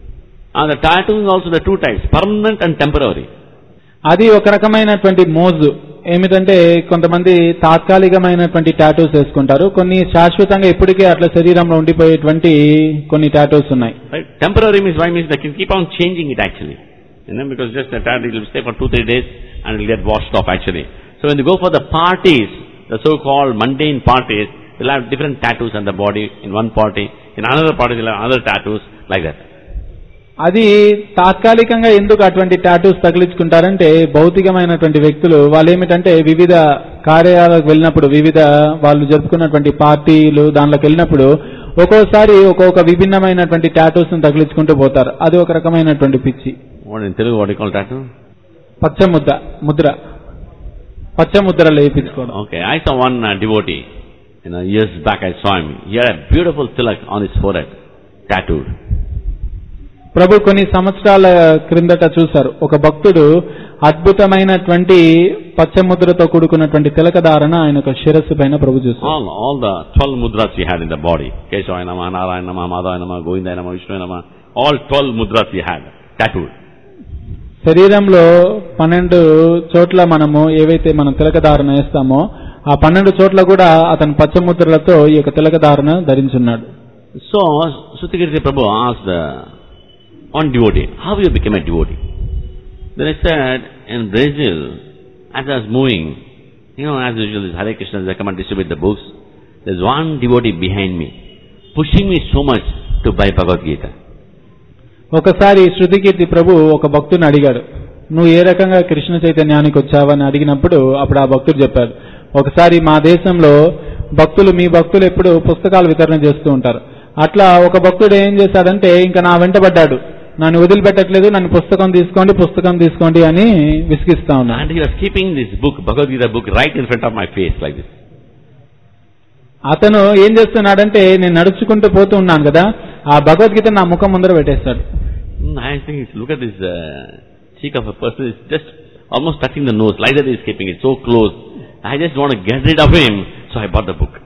And the tattoo is also the two types, permanent and temporary. అది ఒక రకమైనటువంటి మోజు ఏమిటంటే కొంతమంది తాత్కాలికమైనటువంటి tattoos వేసుకుంటారు కొన్ని శాశ్వతంగా ఎప్పటికీ అట్లా శరీరంలో ఉండిపోయేటువంటి కొన్ని టాటూస్ ఉన్నాయి Right? Temporary means why means they can keep on changing it actually. You know, because just the tattoo will stay for two, three days and it will get washed off actually. So when they go for the parties, the so-called mundane parties, they'll have different tattoos on the body in one party. In another party they'll have other tattoos like that. అది తాత్కాలికంగా ఎందుకు అటువంటి tattoos తగిలించుకుంటారంటే భౌతికమైనటువంటి వ్యక్తులు వాళ్ళు ఏమిటంటే వివిధ కార్యాలకు వెళ్ళినప్పుడు వివిధ వాళ్ళు జరుపుకున్నటువంటి పార్టీలు దానిలోకి వెళ్ళినప్పుడు ఒక్కోసారి ఒక్కొక్క విభిన్నమైనటువంటి టాటూస్ తగిలించుకుంటూ పోతారు అది ఒక రకమైనటువంటి పిచ్చి What in Telugu, what do you call tattoo? పచ్చ ముద్ద ముద్ర పచ్చ ముద్రలు వేయించుకోవడం Okay, I saw one uh, devotee, you know, years back I saw him. He had a beautiful tilak on his forehead, tattooed. ప్రభు కొన్ని సంవత్సరాల క్రిందట చూశారు ఒక భక్తుడు అద్భుతమైనటువంటి పచ్చముద్రతో కూడుకున్నటువంటి తిలకధారణ ఆయన యొక్క శిరస్సు పైన ప్రభు చూస్తారు All, all the 12 mudras he had in the body. Keshavaya Nama, Narayana Nama, Madhavaya Nama, Govindaya Nama, Vishnu Nama. All 12 mudras he had, tattooed. శరీరంలో పన్నెండు చోట్ల మనము ఏవైతే మనం తిలకధారణ వేస్తామో ఆ పన్నెండు చోట్ల కూడా అతను పచ్చముద్రలతో ఈ యొక్క తిలకధారణ ధరించున్నాడు So, Sutikirti Prabhu asked uh, one devotee, how you became a devotee? Then I said, in Brazil, as I was moving, you know, as usual, this Hare Krishna, they come and distribute the books. There's one devotee behind me, pushing me so much to buy Bhagavad Gita. ఒకసారి శృతికీర్తి ప్రభు ఒక భక్తుని అడిగాడు నువ్వు ఏ రకంగా కృష్ణ చైతన్యానికి వచ్చావని అడిగినప్పుడు అప్పుడు ఆ భక్తుడు చెప్పాడు ఒకసారి మా దేశంలో భక్తులు మీ భక్తులు ఎప్పుడు పుస్తకాలు వితరణ చేస్తూ ఉంటారు అట్లా ఒక భక్తుడు ఏం చేశాడంటే ఇంకా నా వెంటబడ్డాడు నన్ను వదిలిపెట్టట్లేదు నన్ను పుస్తకం తీసుకోండి పుస్తకం తీసుకోండి అని విసిగిస్తా ఉన్నాను And he was keeping this book, Bhagavad Gita book, right in front of my face like this. అతను ఏం చేస్తున్నాడంటే నేను నడుచుకుంటూ పోతూ ఉన్నాను కదా ఆ భగవద్గీత నా ముఖం ముందర పెట్టేస్తాడు Mm, I think, look at this uh, cheek of a person, it's just almost touching the nose, like that he is keeping it so close. I just want to get rid of him, so I bought the book.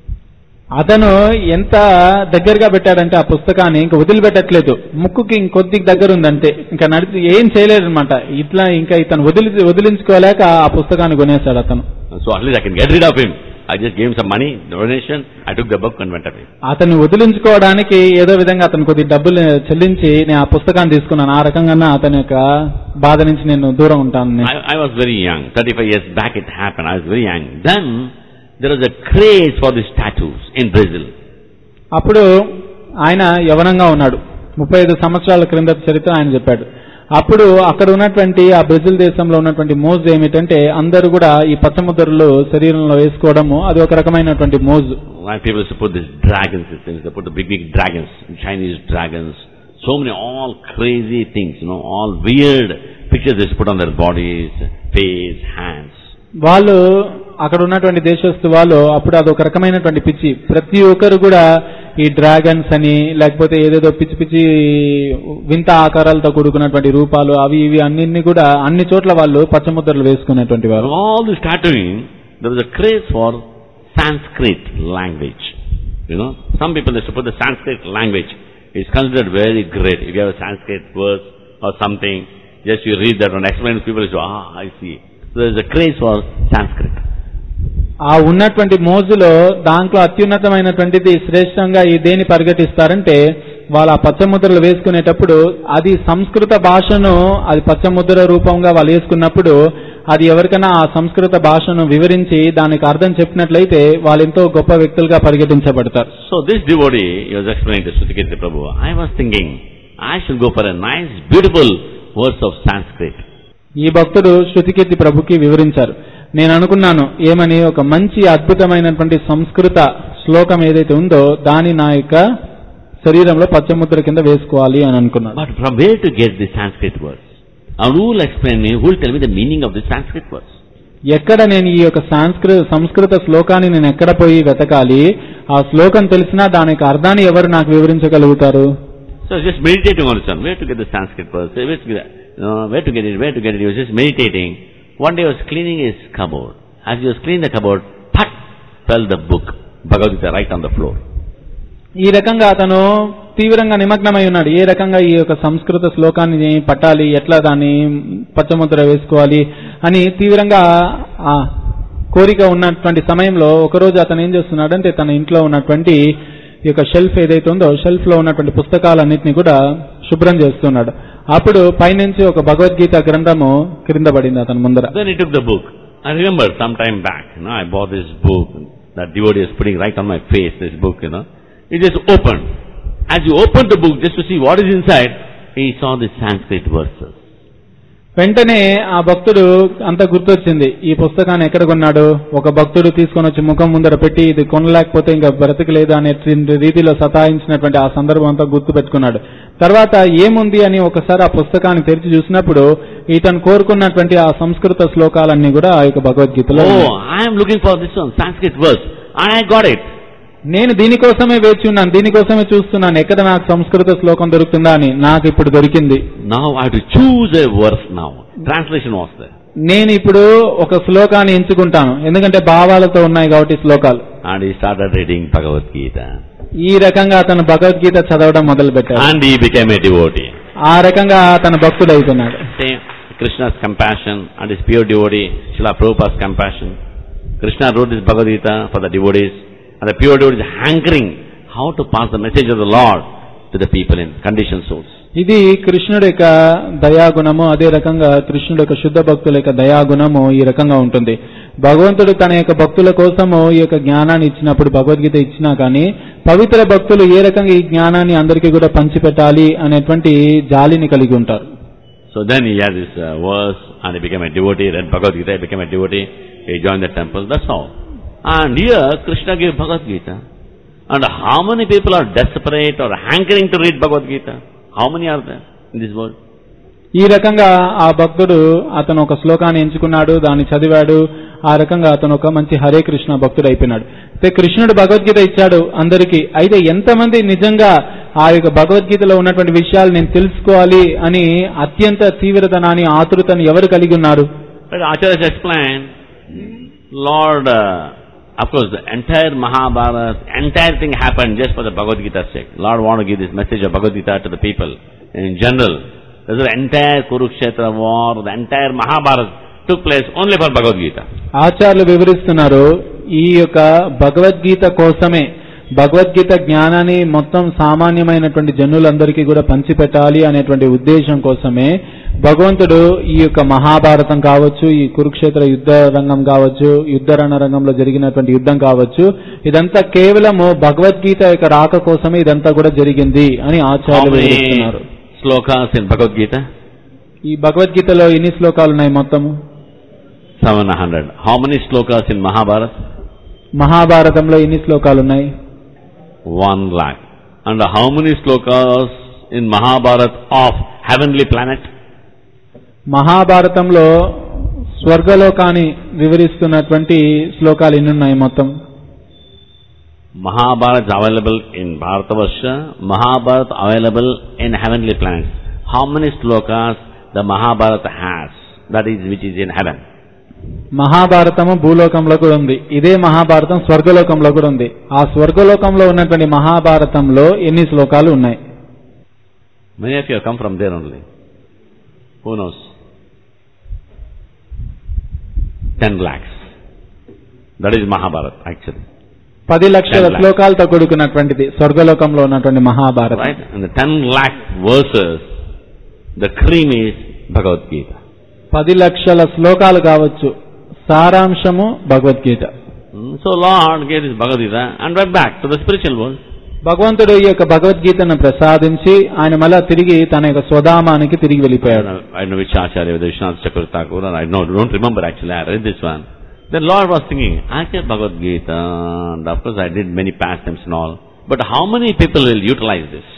అతను ఎంత దగ్గరగా పెట్టాడంటే ఆ పుస్తకాన్ని ఇంకా వదిలిపెట్టట్లేదు ముక్కుకి ఇంకొద్ది దగ్గర ఉందంటే ఇంకా నడిచి ఏం చేయలేదన్నమాట ఇట్లా ఇంకా ఇతను వదిలి వదిలించుకోలేక ఆ పుస్తకాన్ని కొనేశాడు అతను So at least I can get rid of him. I just gave him some money, donation, I took the book and went away. అతన్ని వదిలించుకోవడానికి ఏదో విధంగా అతను కొద్ది డబ్బులు చెల్లించి నేను ఆ పుస్తకాన్ని తీసుకున్నాను ఆ రకంగా అతని యొక్క బాధ నుంచి నేను దూరం ఉంటాను నేను. I, I was very young, 35 years back it happened, I was very young. Then, there was a craze for these tattoos in Brazil. అప్పుడు ఆయన యవనంగా ఉన్నాడు ముప్పై ఐదు సంవత్సరాల క్రింద చరిత్ర ఆయన చెప్పాడు అప్పుడు అక్కడ ఉన్నటువంటి ఆ బ్రెజిల్ దేశంలో ఉన్నటువంటి మోజు ఏమిటంటే అందరూ కూడా ఈ పచ్చముద్రలు శరీరంలో వేసుకోవడము అది ఒక రకమైనటువంటి మోజు Why people used to put these dragons, these things, they put the big, big dragons, Chinese dragons, so many all crazy things, you know, all weird pictures they used to put on their bodies, face, hands. వాళ్ళు అక్కడ ఉన్నటువంటి దేశస్తు వాళ్ళు అప్పుడు అదొక రకమైనటువంటి పిచ్చి ప్రతి ఒక్కరు కూడా ఈ డ్రాగన్స్ అని లేకపోతే ఏదేదో పిచ్చి పిచ్చి వింత ఆకారాలతో కూడుకున్నటువంటి రూపాలు అవి ఇవి అన్నిన్ని కూడా అన్ని చోట్ల వాళ్ళు పచ్చముద్రలు వేసుకునేటువంటి వారు And all this tattooing, there was a craze for Sanskrit language. You know, some people used to put the Sanskrit language. It's considered very great. If you have a Sanskrit verse or something, just you read that and explain to people, you say, ah, I see. So there's a craze for Sanskrit. ఆ ఉన్నటువంటి మోజులో దాంట్లో అత్యున్నతమైనటువంటిది శ్రేష్టంగా ఈ దేని పరిగెటిస్తారంటే వాళ్ళ ఆ పచ్చముద్రలు వేసుకునేటప్పుడు అది సంస్కృత భాషను అది పచ్చముద్ర రూపంగా వాళ్ళు వేసుకున్నప్పుడు అది ఎవరికైనా ఆ సంస్కృత భాషను వివరించి దానికి అర్థం చెప్పినట్లయితే వాళ్ళు ఎంతో గొప్ప వ్యక్తులుగా పరిగెటించబడతారు So this devotee, he was explaining to Sutikirti Prabhu, I was thinking, I should go for a nice, beautiful verse of Sanskrit. ఈ భక్తుడు శృతికీర్తి ప్రభుకి వివరించారు నేను అనుకున్నాను ఏమని ఒక మంచి అద్భుతమైనటువంటి సంస్కృత శ్లోకం ఏదైతే ఉందో దాని నా యొక్క శరీరంలో పచ్చముద్ర కింద వేసుకోవాలి అని అనుకున్నాను But from where to get the Sanskrit verse? And who will explain me, who will tell me the meaning of the Sanskrit verse? ఎక్కడ నేను ఈ యొక్క సంస్కృత సంస్కృత శ్లోకాన్ని నేను ఎక్కడ పోయి వెతకాలి ఆ శ్లోకం తెలిసినా దాని యొక్క అర్థాన్ని ఎవరు నాకు వివరించగలుగుతారు So I was just meditating on this one, where to get the Sanskrit verse, where to get, uh, where to get it, where to get it. He was just meditating. One day he was cleaning his cupboard. As he was cleaning the cupboard, pat, fell the book, Bhagavad Gita, right on the floor. ఈ రకంగా అతను తీవ్రంగా నిమగ్నమై ఉన్నాడు ఏ రకంగా ఈ యొక్క సంస్కృత శ్లోకాన్ని పట్టాలి ఎట్లా దాన్ని పచ్చముద్ర వేసుకోవాలి అని తీవ్రంగా ఆ కోరిక ఉన్నటువంటి సమయంలో ఒకరోజు అతను ఏం చేస్తున్నాడంటే తన ఇంట్లో ఉన్నటువంటి ఈ యొక్క షెల్ఫ్ ఏదైతే ఉందో షెల్ఫ్ లో ఉన్నటువంటి పుస్తకాలన్నింటినీ కూడా శుభ్రం చేస్తున్నాడు అప్పుడు పైనుంచి ఒక భగవద్గీత గ్రంథము క్రింద పడింది అతని ముందర Then he took the book. I remember some time back, you know, I bought this book that devotee is putting right on my face, this book, you know. It just opened. As he opened the book just to see what is inside, he saw the Sanskrit verses. వెంటనే ఆ భక్తుడు అంత గుర్తొచ్చింది ఈ పుస్తకాన్ని ఎక్కడ కొన్నాడు ఒక భక్తుడు తీసుకొని వచ్చి ముఖం ముందర పెట్టి ఇది కొనలేకపోతే ఇంకా బ్రతకలేదు అనే రీతిలో సతాయించినటువంటి ఆ సందర్భం అంతా గుర్తు పెట్టుకున్నాడు తర్వాత ఏముంది అని ఒకసారి ఆ పుస్తకాన్ని తెరిచి చూసినప్పుడు ఇతను కోరుకున్నటువంటి ఆ సంస్కృత శ్లోకాలన్నీ కూడా ఆ యొక్క భగవద్గీతలో ఉన్నాయి. Oh, I am looking for this one, Sanskrit verse. And I got it. నేను దీనికోసమే వేచి ఉన్నాను దీనికోసమే చూస్తున్నాను ఎక్కడ నాకు సంస్కృత శ్లోకం దొరుకుతుందా అని నాకు ఇప్పుడు దొరికింది Now I have to choose a verse now. Translation was there. నేను ఇప్పుడు ఒక శ్లోకాన్ని ఎంచుకుంటాను ఎందుకంటే భావాలతో ఉన్నాయి కాబట్టి ఈ శ్లోకాలు And he started reading Bhagavad Gita. ఈ రకంగా అతను భగవద్గీత చదవడం మొదలు పెట్టాడు And he became a devotee. ఆ రకంగా అతను భక్తుడు అవుతున్నాడు Same. Krishna's compassion and his pure devotee, Srila Prabhupada's compassion. Krishna wrote this Bhagavad Gita for the devotees. And the pure devotee is hankering how to pass the message of the Lord to the people in conditioned souls. ఇది కృష్ణుడి యొక్క దయాగుణము అదే రకంగా కృష్ణుడి యొక్క శుద్ధ భక్తుల యొక్క దయాగుణము ఈ రకంగా ఉంటుంది భగవంతుడు తన యొక్క భక్తుల కోసము ఈ యొక్క జ్ఞానాన్ని ఇచ్చినప్పుడు భగవద్గీత ఇచ్చినా కానీ పవిత్ర భక్తులు ఏ రకంగా ఈ జ్ఞానాన్ని అందరికీ కూడా పంచిపెట్టాలి అనేటువంటి జాలిని కలిగి ఉంటారు So then he had this uh, verse and he became a devotee, read Bhagavad Gita, he became a devotee, he joined the temple, that's all. And here Krishna gave Bhagavad Gita. And how many people are desperate or hankering to read Bhagavad Gita? How many are there in this world? ఈ రకంగా ఆ భక్తుడు అతను ఒక శ్లోకాన్ని ఎంచుకున్నాడు దాన్ని చదివాడు ఆ రకంగా అతను ఒక మంచి హరే కృష్ణ భక్తుడు అయిపోయినాడు అయితే కృష్ణుడు భగవద్గీత ఇచ్చాడు అందరికీ అయితే ఎంతమంది నిజంగా ఆ యొక్క భగవద్గీతలో ఉన్నటువంటి విషయాలు నేను తెలుసుకోవాలి అని అత్యంత తీవ్రతనాన్ని ఆతృతని ఎవరు కలిగి ఉన్నారు But Acharya explained, Lord, uh, of course, the entire Mahabharata, entire thing happened just for the Bhagavad Gita's sake. Lord want to give this message of Bhagavad Gita to the people in general. There's the entire Kurukshetra war, the entire Mahabharata took place only for Bhagavad Gita. ఆచార్యులు వివరిస్తున్నారు ఈ యొక్క భగవద్గీత కోసమే భగవద్గీత జ్ఞానాన్ని మొత్తం సామాన్యమైనటువంటి జనులందరికీ కూడా పంచిపెట్టాలి అనేటువంటి ఉద్దేశం కోసమే భగవంతుడు ఈ యొక్క మహాభారతం కావచ్చు ఈ కురుక్షేత్ర యుద్ధ రంగం కావచ్చు యుద్ధ రణరంగంలో జరిగినటువంటి యుద్ధం కావచ్చు ఇదంతా కేవలము భగవద్గీత యొక్క రాక కోసమే ఇదంతా కూడా జరిగింది అని How ఆచార్యులు many వివరిస్తున్నారు slokas in Bhagavad Gita? ఈ భగవద్గీతలో ఎన్ని శ్లోకాలు ఉన్నాయి మొత్తము 700. How many slokas in Mahabharata? మహాభారతంలో ఎన్ని శ్లోకాలు ఉన్నాయి One lakh. And how many slokas in Mahabharata of heavenly planet? మహాభారతంలో స్వర్గలోకాన్ని వివరిస్తున్నటువంటి శ్లోకాలు ఎన్ని ఉన్నాయి మొత్తం Mahabharata is available in Bharatavarsha, Mahabharata available in heavenly planets. How many slokas the Mahabharata has? That is, which is in heaven. మహాభారతము భూలోకంలో కూడా ఉంది ఇదే మహాభారతం స్వర్గలోకంలో కూడా ఉంది ఆ స్వర్గలోకంలో ఉన్నటువంటి మహాభారతంలో ఎన్ని శ్లోకాలు ఉన్నాయి Many of you have come from there only. Who knows? Ten lakhs. That is Mahabharata, actually. పది లక్షల Ten lakhs. శ్లోకాలతో కూడుకున్నటువంటిది స్వర్గలోకంలో ఉన్నటువంటి Mahabharatam Right? And the ten lakh verses, the cream is Bhagavad Gita. పది లక్షల శ్లోకాలు కావచ్చు సారాంశము Bhagavad Gita Hmm, So Lord gave this Bhagavad Gita and went back to the spiritual world. భగవంతుడు ఈ యొక్క భగవద్గీతను ప్రసాదించి ఆయన మళ్ళా తిరిగి తన యొక్క స్వధామానికి తిరిగి I వెళ్ళిపోయాడు don't know, I don't know which Acharya, whether Vishwanath Chakravarti Thakur, or I know, don't remember actually, I read this one. Then Lord was thinking, I get Bhagavad Gita, and of course I did many pastimes and all, but how many people will utilize this?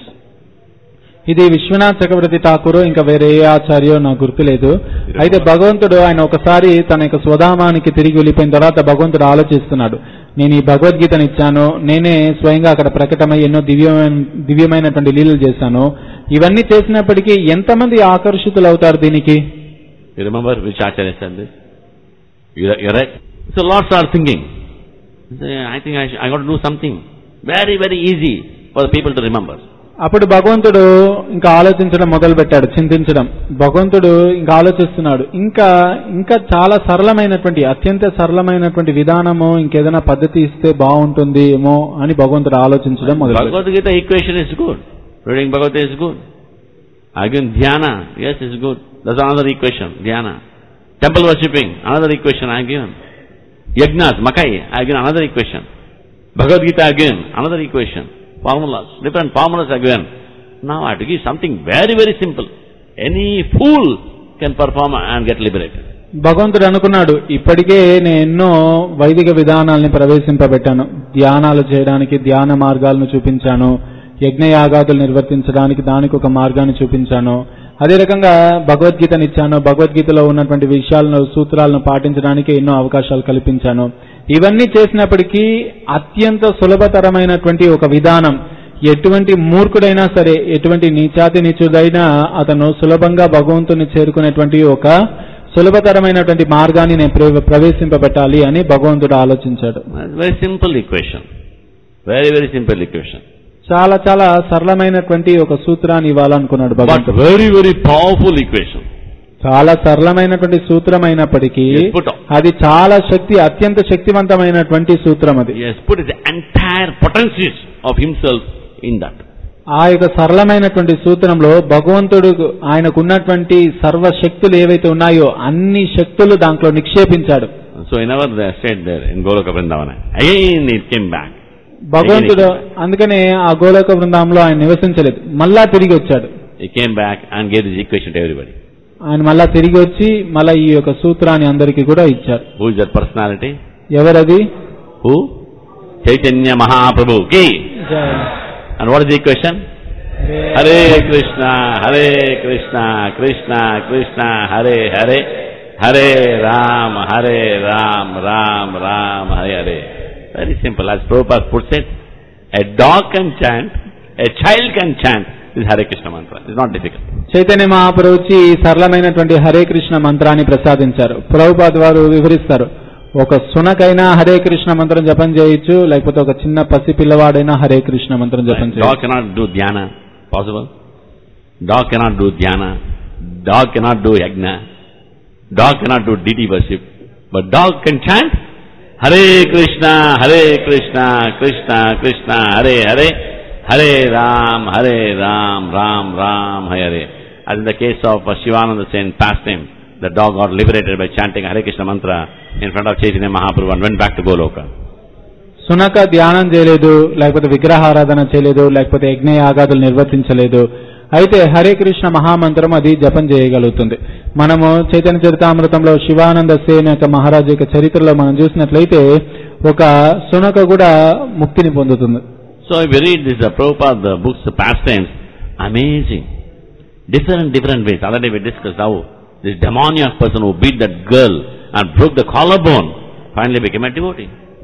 ఇది విశ్వనాథ్ చక్రవర్తి ఠాకూర్ ఇంకా వేరే ఏ ఆచార్యో నాకు గుర్తులేదు అయితే భగవంతుడు ఆయన ఒకసారి తన యొక్క స్వధామానికి తిరిగి వెళ్ళిపోయిన తర్వాత భగవంతుడు ఆలోచిస్తున్నాడు నేను ఈ భగవద్గీతను ఇచ్చాను నేనే స్వయంగా అక్కడ ప్రకటమై ఎన్నో దివ్యమైన దివ్యమైనటువంటి లీలలు చేశాను ఇవన్నీ చేసినప్పటికీ ఎంతమంది ఆకర్షితులు అవుతారు దీనికి You remember which Acharya said this? You're, you're right. So Lord started thinking, He said, I think I, sh- I got to do something very, very easy for the people to remember. అప్పుడు భగవంతుడు ఇంకా ఆలోచించడం మొదలు పెట్టాడు చింతించడం భగవంతుడు ఇంకా ఆలోచిస్తున్నాడు ఇంకా ఇంకా చాలా సరళమైనటువంటి అత్యంత సరళమైనటువంటి విధానము ఇంకేదైనా పద్ధతి ఇస్తే బాగుంటుంది ఏమో అని భగవంతుడు ఆలోచించడం మొదలు Bhagavad Gita equation is good. Reading Bhagavad Gita is good. Again, dhyana, yes, is good. That's another equation, dhyana. Temple worshipping, another equation I have given. Yagnas, Makai, I have given another equation. Bhagavad Gita again, another equation. Formulas, different formulas are given. Now I have to give something very, very simple. Any fool can perform and get liberated. భగవంతుడు అనుకున్నాడు ఇప్పటికే నేను ఎన్నో వైదిక విధానాల్ని ప్రవేశింపబెట్టాను ధ్యానాలు చేయడానికి ధ్యాన మార్గాలను చూపించాను యజ్ఞయాగాదులు నిర్వర్తించడానికి దానికి ఒక మార్గాన్ని చూపించాను అదే రకంగా భగవద్గీతను ఇచ్చాను భగవద్గీతలో ఉన్నటువంటి విషయాలను సూత్రాలను పాటించడానికి ఎన్నో అవకాశాలు కల్పించాను ఇవన్నీ చేసినప్పటికీ అత్యంత సులభతరమైనటువంటి ఒక విధానం ఎటువంటి మూర్ఖుడైనా సరే ఎటువంటి నీచాతి నీచుడైనా అతను సులభంగా భగవంతుని చేరుకునేటువంటి ఒక సులభతరమైనటువంటి మార్గాన్ని నేను ప్రవ- ప్రవేశింపబెట్టాలి అని భగవంతుడు ఆలోచించాడు That's very simple equation. Very, very simple equation. చాలా చాలా సరళమైనటువంటి ఒక సూత్రాన్ని ఇవ్వాలనుకున్నాడు But భగవంతుడు very, very powerful equation. చాలా సరళమైనటువంటి సూత్రం అయినప్పటికీ He has put, అది చాలా శక్తి అత్యంత శక్తివంతమైనటువంటి సూత్రం అది he has put his entire potencies of himself in that. ఆ యొక్క సరళమైనటువంటి సూత్రంలో భగవంతుడు ఆయనకున్నటువంటి సర్వ శక్తులు ఏవైతే ఉన్నాయో అన్ని శక్తులు దాంట్లో నిక్షేపించాడు So he never uh, stayed there in Goloka Vrindavana. Again he came back. భగవంతుడు అందుకనే ఆ గోలోక బృందంలో ఆయన నివసించలేదు మళ్ళా తిరిగి వచ్చాడు He came back and gave this equation to everybody. ఆయన మళ్ళా తిరిగి వచ్చి మళ్ళా ఈ యొక్క సూత్రాన్ని అందరికీ కూడా ఇచ్చారు Who is that personality? ఎవరది Who? Chaitanya Mahaprabhu. Ki. And what is the equation? Hare Krishna, Hare Krishna, Krishna Krishna, Hare Hare, Hare Ram, Hare Ram, Ram Ram, Hare Hare. Very simple. As Prabhupada puts it, a dog can chant, a child can chant this Hare Krishna mantra. It's not difficult. Chaitanya మహాప్రభు వచ్చి ఈ సరళమైనటువంటి హరే కృష్ణ మంత్రాన్ని ప్రసాదించారు ప్రభుపాద్ వారు వివరిస్తారు ఒక సునకైనా హరే కృష్ణ మంత్రం జపం చేయొచ్చు లేకపోతే ఒక చిన్న పసి పిల్లవాడైనా హరే కృష్ణ మంత్రం జపం Dog చేయొచ్చు cannot do dhyana. Possible? Dog cannot do dhyana. Dog cannot do yajna. Dog cannot do deity worship. But dog can chant Hare Krishna, Hare Krishna, Krishna Krishna, Hare Hare, Hare Ram, Hare Ram, Ram Ram, Hare Hare. As in the case of uh, Shivananda Sen past him, the dog got liberated by chanting Hare Krishna mantra in front of Chaitanya Mahaprabhu and went back to Goloka. సునక ధ్యానం చేయలేదు లేకపోతే విగ్రహారాధన చేయలేదు లేకపోతే యజ్ఞ యాగాదులు నిర్వర్తించలేదు అయితే హరే కృష్ణ మహామంత్రం అది జపం చేయగలుగుతుంది మనము చైతన్య చరితామృతంలో శివానంద సేన యొక్క మహారాజు యొక్క చరిత్రలో మనం చూసినట్లయితే ఒక సునక కూడా ముక్తిని పొందుతుంది So if you read this uh, Prabhupada the books, the pastimes, amazing. Different, different ways. Other day we discussed how this demoniac person who beat that girl and broke the collarbone finally became a devotee.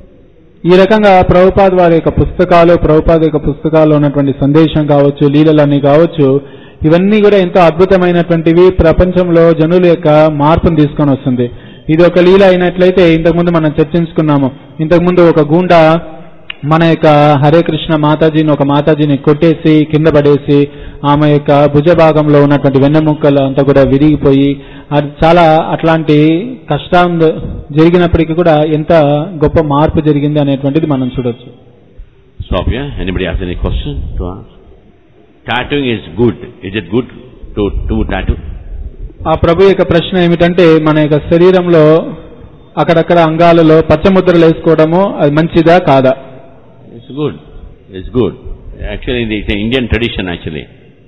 ఈ రకంగా ప్రభుపాద్ వారి యొక్క పుస్తకాలు ప్రభుపాద్ యొక్క పుస్తకాల్లో ఉన్నటువంటి సందేశం కావచ్చు లీలలన్నీ కావచ్చు ఇవన్నీ కూడా ఎంతో అద్భుతమైనటువంటివి ప్రపంచంలో జనుల యొక్క మార్పును తీసుకొని వస్తుంది ఇది ఒక లీల అయినట్లయితే ఇంతకుముందు మనం చర్చించుకున్నాము ఇంతకుముందు ఒక గూండా మన యొక్క హరే కృష్ణ మాతాజీని ఒక మాతాజీని కొట్టేసి కింద పడేసి ఆమె యొక్క భుజ భాగంలో ఉన్నటువంటి వెన్నెముక్కలు అంతా కూడా విరిగిపోయి అది చాలా అట్లాంటి కష్టం జరిగినప్పటికీ కూడా ఎంత గొప్ప మార్పు జరిగింది అనేటువంటిది మనం చూడొచ్చు Stop here. Anybody has any question to ask? Tattooing is good. Is it good to do tattoo? ఆ ప్రభు యొక్క ప్రశ్న ఏమిటంటే మన యొక్క శరీరంలో అక్కడక్కడ అంగాలలో పచ్చముద్రలు వేసుకోవడము అది మంచిదా కాదా It's good. It's good. Actually, it's an Indian tradition actually.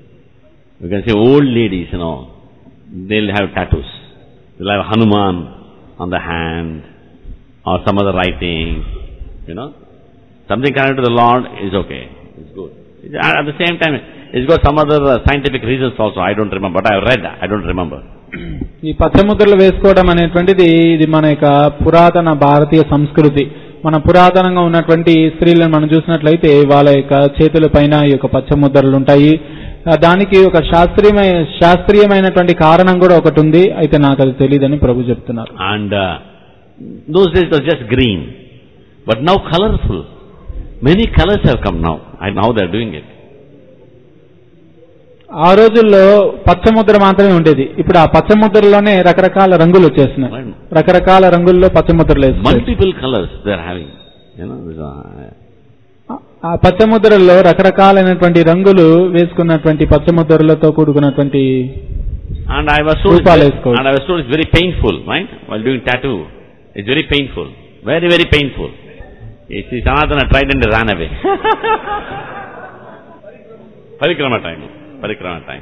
You can say old ladies, you know, they'll have tattoos. They'll have Hanuman on the hand or some other writing, you know. Something connected to the Lord is okay. It's good. It's- At the same time, it's got some other uh, scientific reasons also. I don't remember, but I read. I don't remember. ఈ పచ్చముద్రలు వేసుకోవడం అనేటువంటిది ఇది మన యొక్క పురాతన భారతీయ సంస్కృతి మన పురాతనంగా ఉన్నటువంటి స్త్రీలను మనం చూసినట్లయితే వాళ్ళ యొక్క చేతుల పైన ఈ యొక్క పచ్చముద్రలు ఉంటాయి ఆ, దానికి ఒక శాస్త్రీయమైన శాస్త్రీయమైనటువంటి కారణం కూడా ఒకటి ఉంది అయితే నాకు అది తెలియదని ప్రభు చెప్తున్నారు And uh, those days it was just green, but now colorful. Many colors have come now, and now they're doing it. ఆ రోజుల్లో పచ్చముద్ర మాత్రమే ఉండేది ఇప్పుడు ఆ పచ్చముద్రలోనే రకరకాల రంగులు వచ్చేస్తున్నాయి Right. రకరకాల రంగుల్లో పచ్చముద్రలు వేస్తున్నాయి Multiple colors they're having. You know, there's a- ఆ పచ్చముద్రల్లో రకరకాలైనటువంటి రంగులు వేసుకున్నటువంటి పచ్చముద్రలతో కూడుకున్నటువంటి and I was told, Rupal is good. and I was told it's very painful, right? While doing tattoo, it's very painful, very very painful. You see, Sanatana tried and ran away. Parikrama time, parikrama time.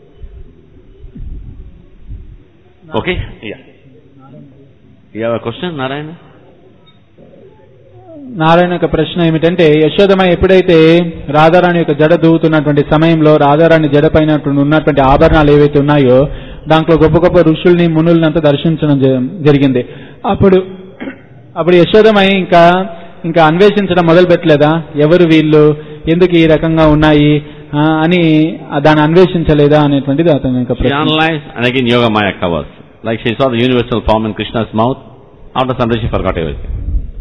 Okay, yeah. You have a question, Narayana? Narayana యొక్క ప్రశ్న ఏమిటంటే యశోదమ ఎప్పుడైతే రాధారాణి యొక్క జడ దూవుతున్నటువంటి సమయంలో రాధారాణి జడ పైన ఉన్నటువంటి ఆభరణాలు ఏవైతే ఉన్నాయో దాంట్లో గొప్ప గొప్ప ఋషుల్ని మునుల్ని అంతా దర్శించడం జ- జరిగింది అప్పుడు అప్పుడు యశోదమై ఇంకా ఇంకా అన్వేషించడం మొదలు పెట్టలేదా ఎవరు వీళ్ళు ఎందుకు ఈ రకంగా ఉన్నాయి ఆ, అని దాన్ని అన్వేషించలేదా అనేటువంటిది అతని యొక్క She ప్రశ్న analyzed, and again Yoga Maya covers. Like she saw the universal form in Krishna's mouth, after some time she forgot everything.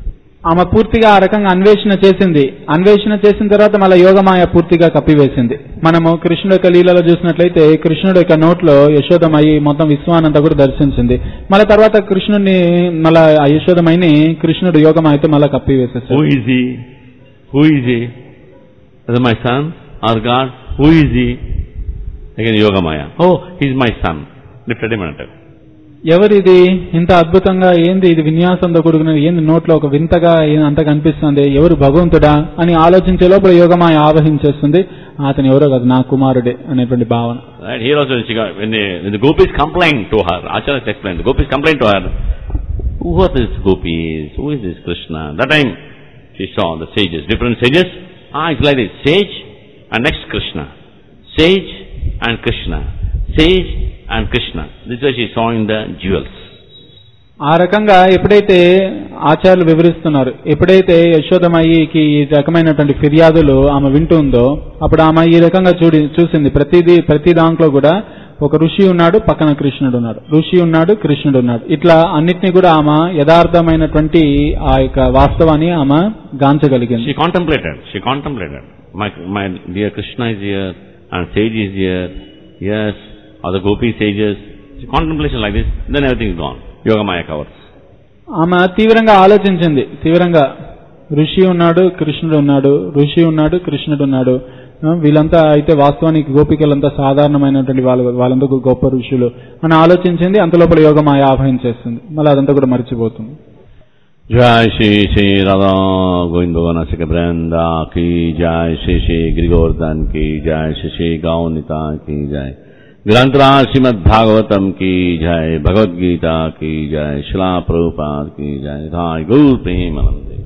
ఆమె పూర్తిగా ఆ రకంగా అన్వేషణ చేసింది అన్వేషణ చేసిన తర్వాత మళ్ళీ యోగమాయ పూర్తిగా కప్పివేసింది మనము కృష్ణుడు యొక్క లీలలో చూసినట్లయితే కృష్ణుడు యొక్క నోట్లో యశోదమయి మొత్తం విశ్వానంతా కూడా దర్శించింది మళ్ళీ తర్వాత కృష్ణుడిని మళ్ళా ఆ యశోదమైని కృష్ణుడు యోగమాయతో మళ్ళీ Who కప్పివేసేసాడు is he? Who is he? Is it my son or God? Who is he? Again Yogamaya. Oh, he's my son. Lifted him and attacked. ఎవరిది ఇంత అద్భుతంగా ఏంది ఇది విన్యాసంతో కూడుకున్న ఏంది నోట్లో ఒక వింతగా ఏం అంత కనిపిస్తుంది ఎవరు భగవంతుడా అని ఆలోచించే లోపల యోగమాయ ఆవహించేస్తుంది అతను ఎవరో కాదు నా కుమారుడే అనేటువంటి భావన Right? Here also she got, when, the, when the gopis complained to her, Acharya explained, the gopis complained to her, who are these gopis? Who is this Krishna? That time she saw the sages, different sages. Ah, it's like this, sage and next Krishna. Sage and Krishna. Sage and Krishna. This is why she saw in the jewels. ఆ రకంగా ఎప్పుడైతే ఆచార్యులు వివరిస్తున్నారు ఎప్పుడైతే యశోదమయ్యకి ఈ రకమైనటువంటి ఫిర్యాదులు ఆమె వింటుందో అప్పుడు ఆమె ఈ రకంగా చూడి చూసింది ప్రతిదీ ప్రతి దాంట్లో కూడా ఒక ఋషి ఉన్నాడు పక్కన కృష్ణుడు ఉన్నాడు ఋషి ఉన్నాడు కృష్ణుడు ఉన్నాడు ఇట్లా అన్నిటినీ కూడా ఆమె యథార్థమైనటువంటి ఆ యొక్క వాస్తవాన్ని ఆమె గాంచగలిగింది She contemplated, she contemplated. My, my dear Krishna is here and sage is here. Yes, or the gopi sages. She contemplation like this, then everything is gone. Yogamaya covers. ఆమె తీవ్రంగా ఆలోచించింది తీవ్రంగా ఋషి ఉన్నాడు కృష్ణుడు ఉన్నాడు ఋషి ఉన్నాడు కృష్ణుడు ఉన్నాడు ఆ, వీళ్ళంతా అయితే వాస్తవానికి గోపికలంతా సాధారణమైనటువంటి వాళ్ళు వాళ్ళంతా గొప్ప ఋషులు అని ఆలోచించింది అంతలోపల యోగమాయ ఆహ్వానించేస్తుంది మళ్ళీ అదంతా కూడా మర్చిపోతుంది जय श्री श्री राधा गोविंद भगवान सिख वृंदा की जय श्री श्री गिरिगोवर्धन की जय श्री श्री गौनिता की जय ग्रंथरा श्रीमद भागवतम की जय भगवद गीता की जय शिला प्रभुपाद की जय धाय गुरु प्रेम आनंद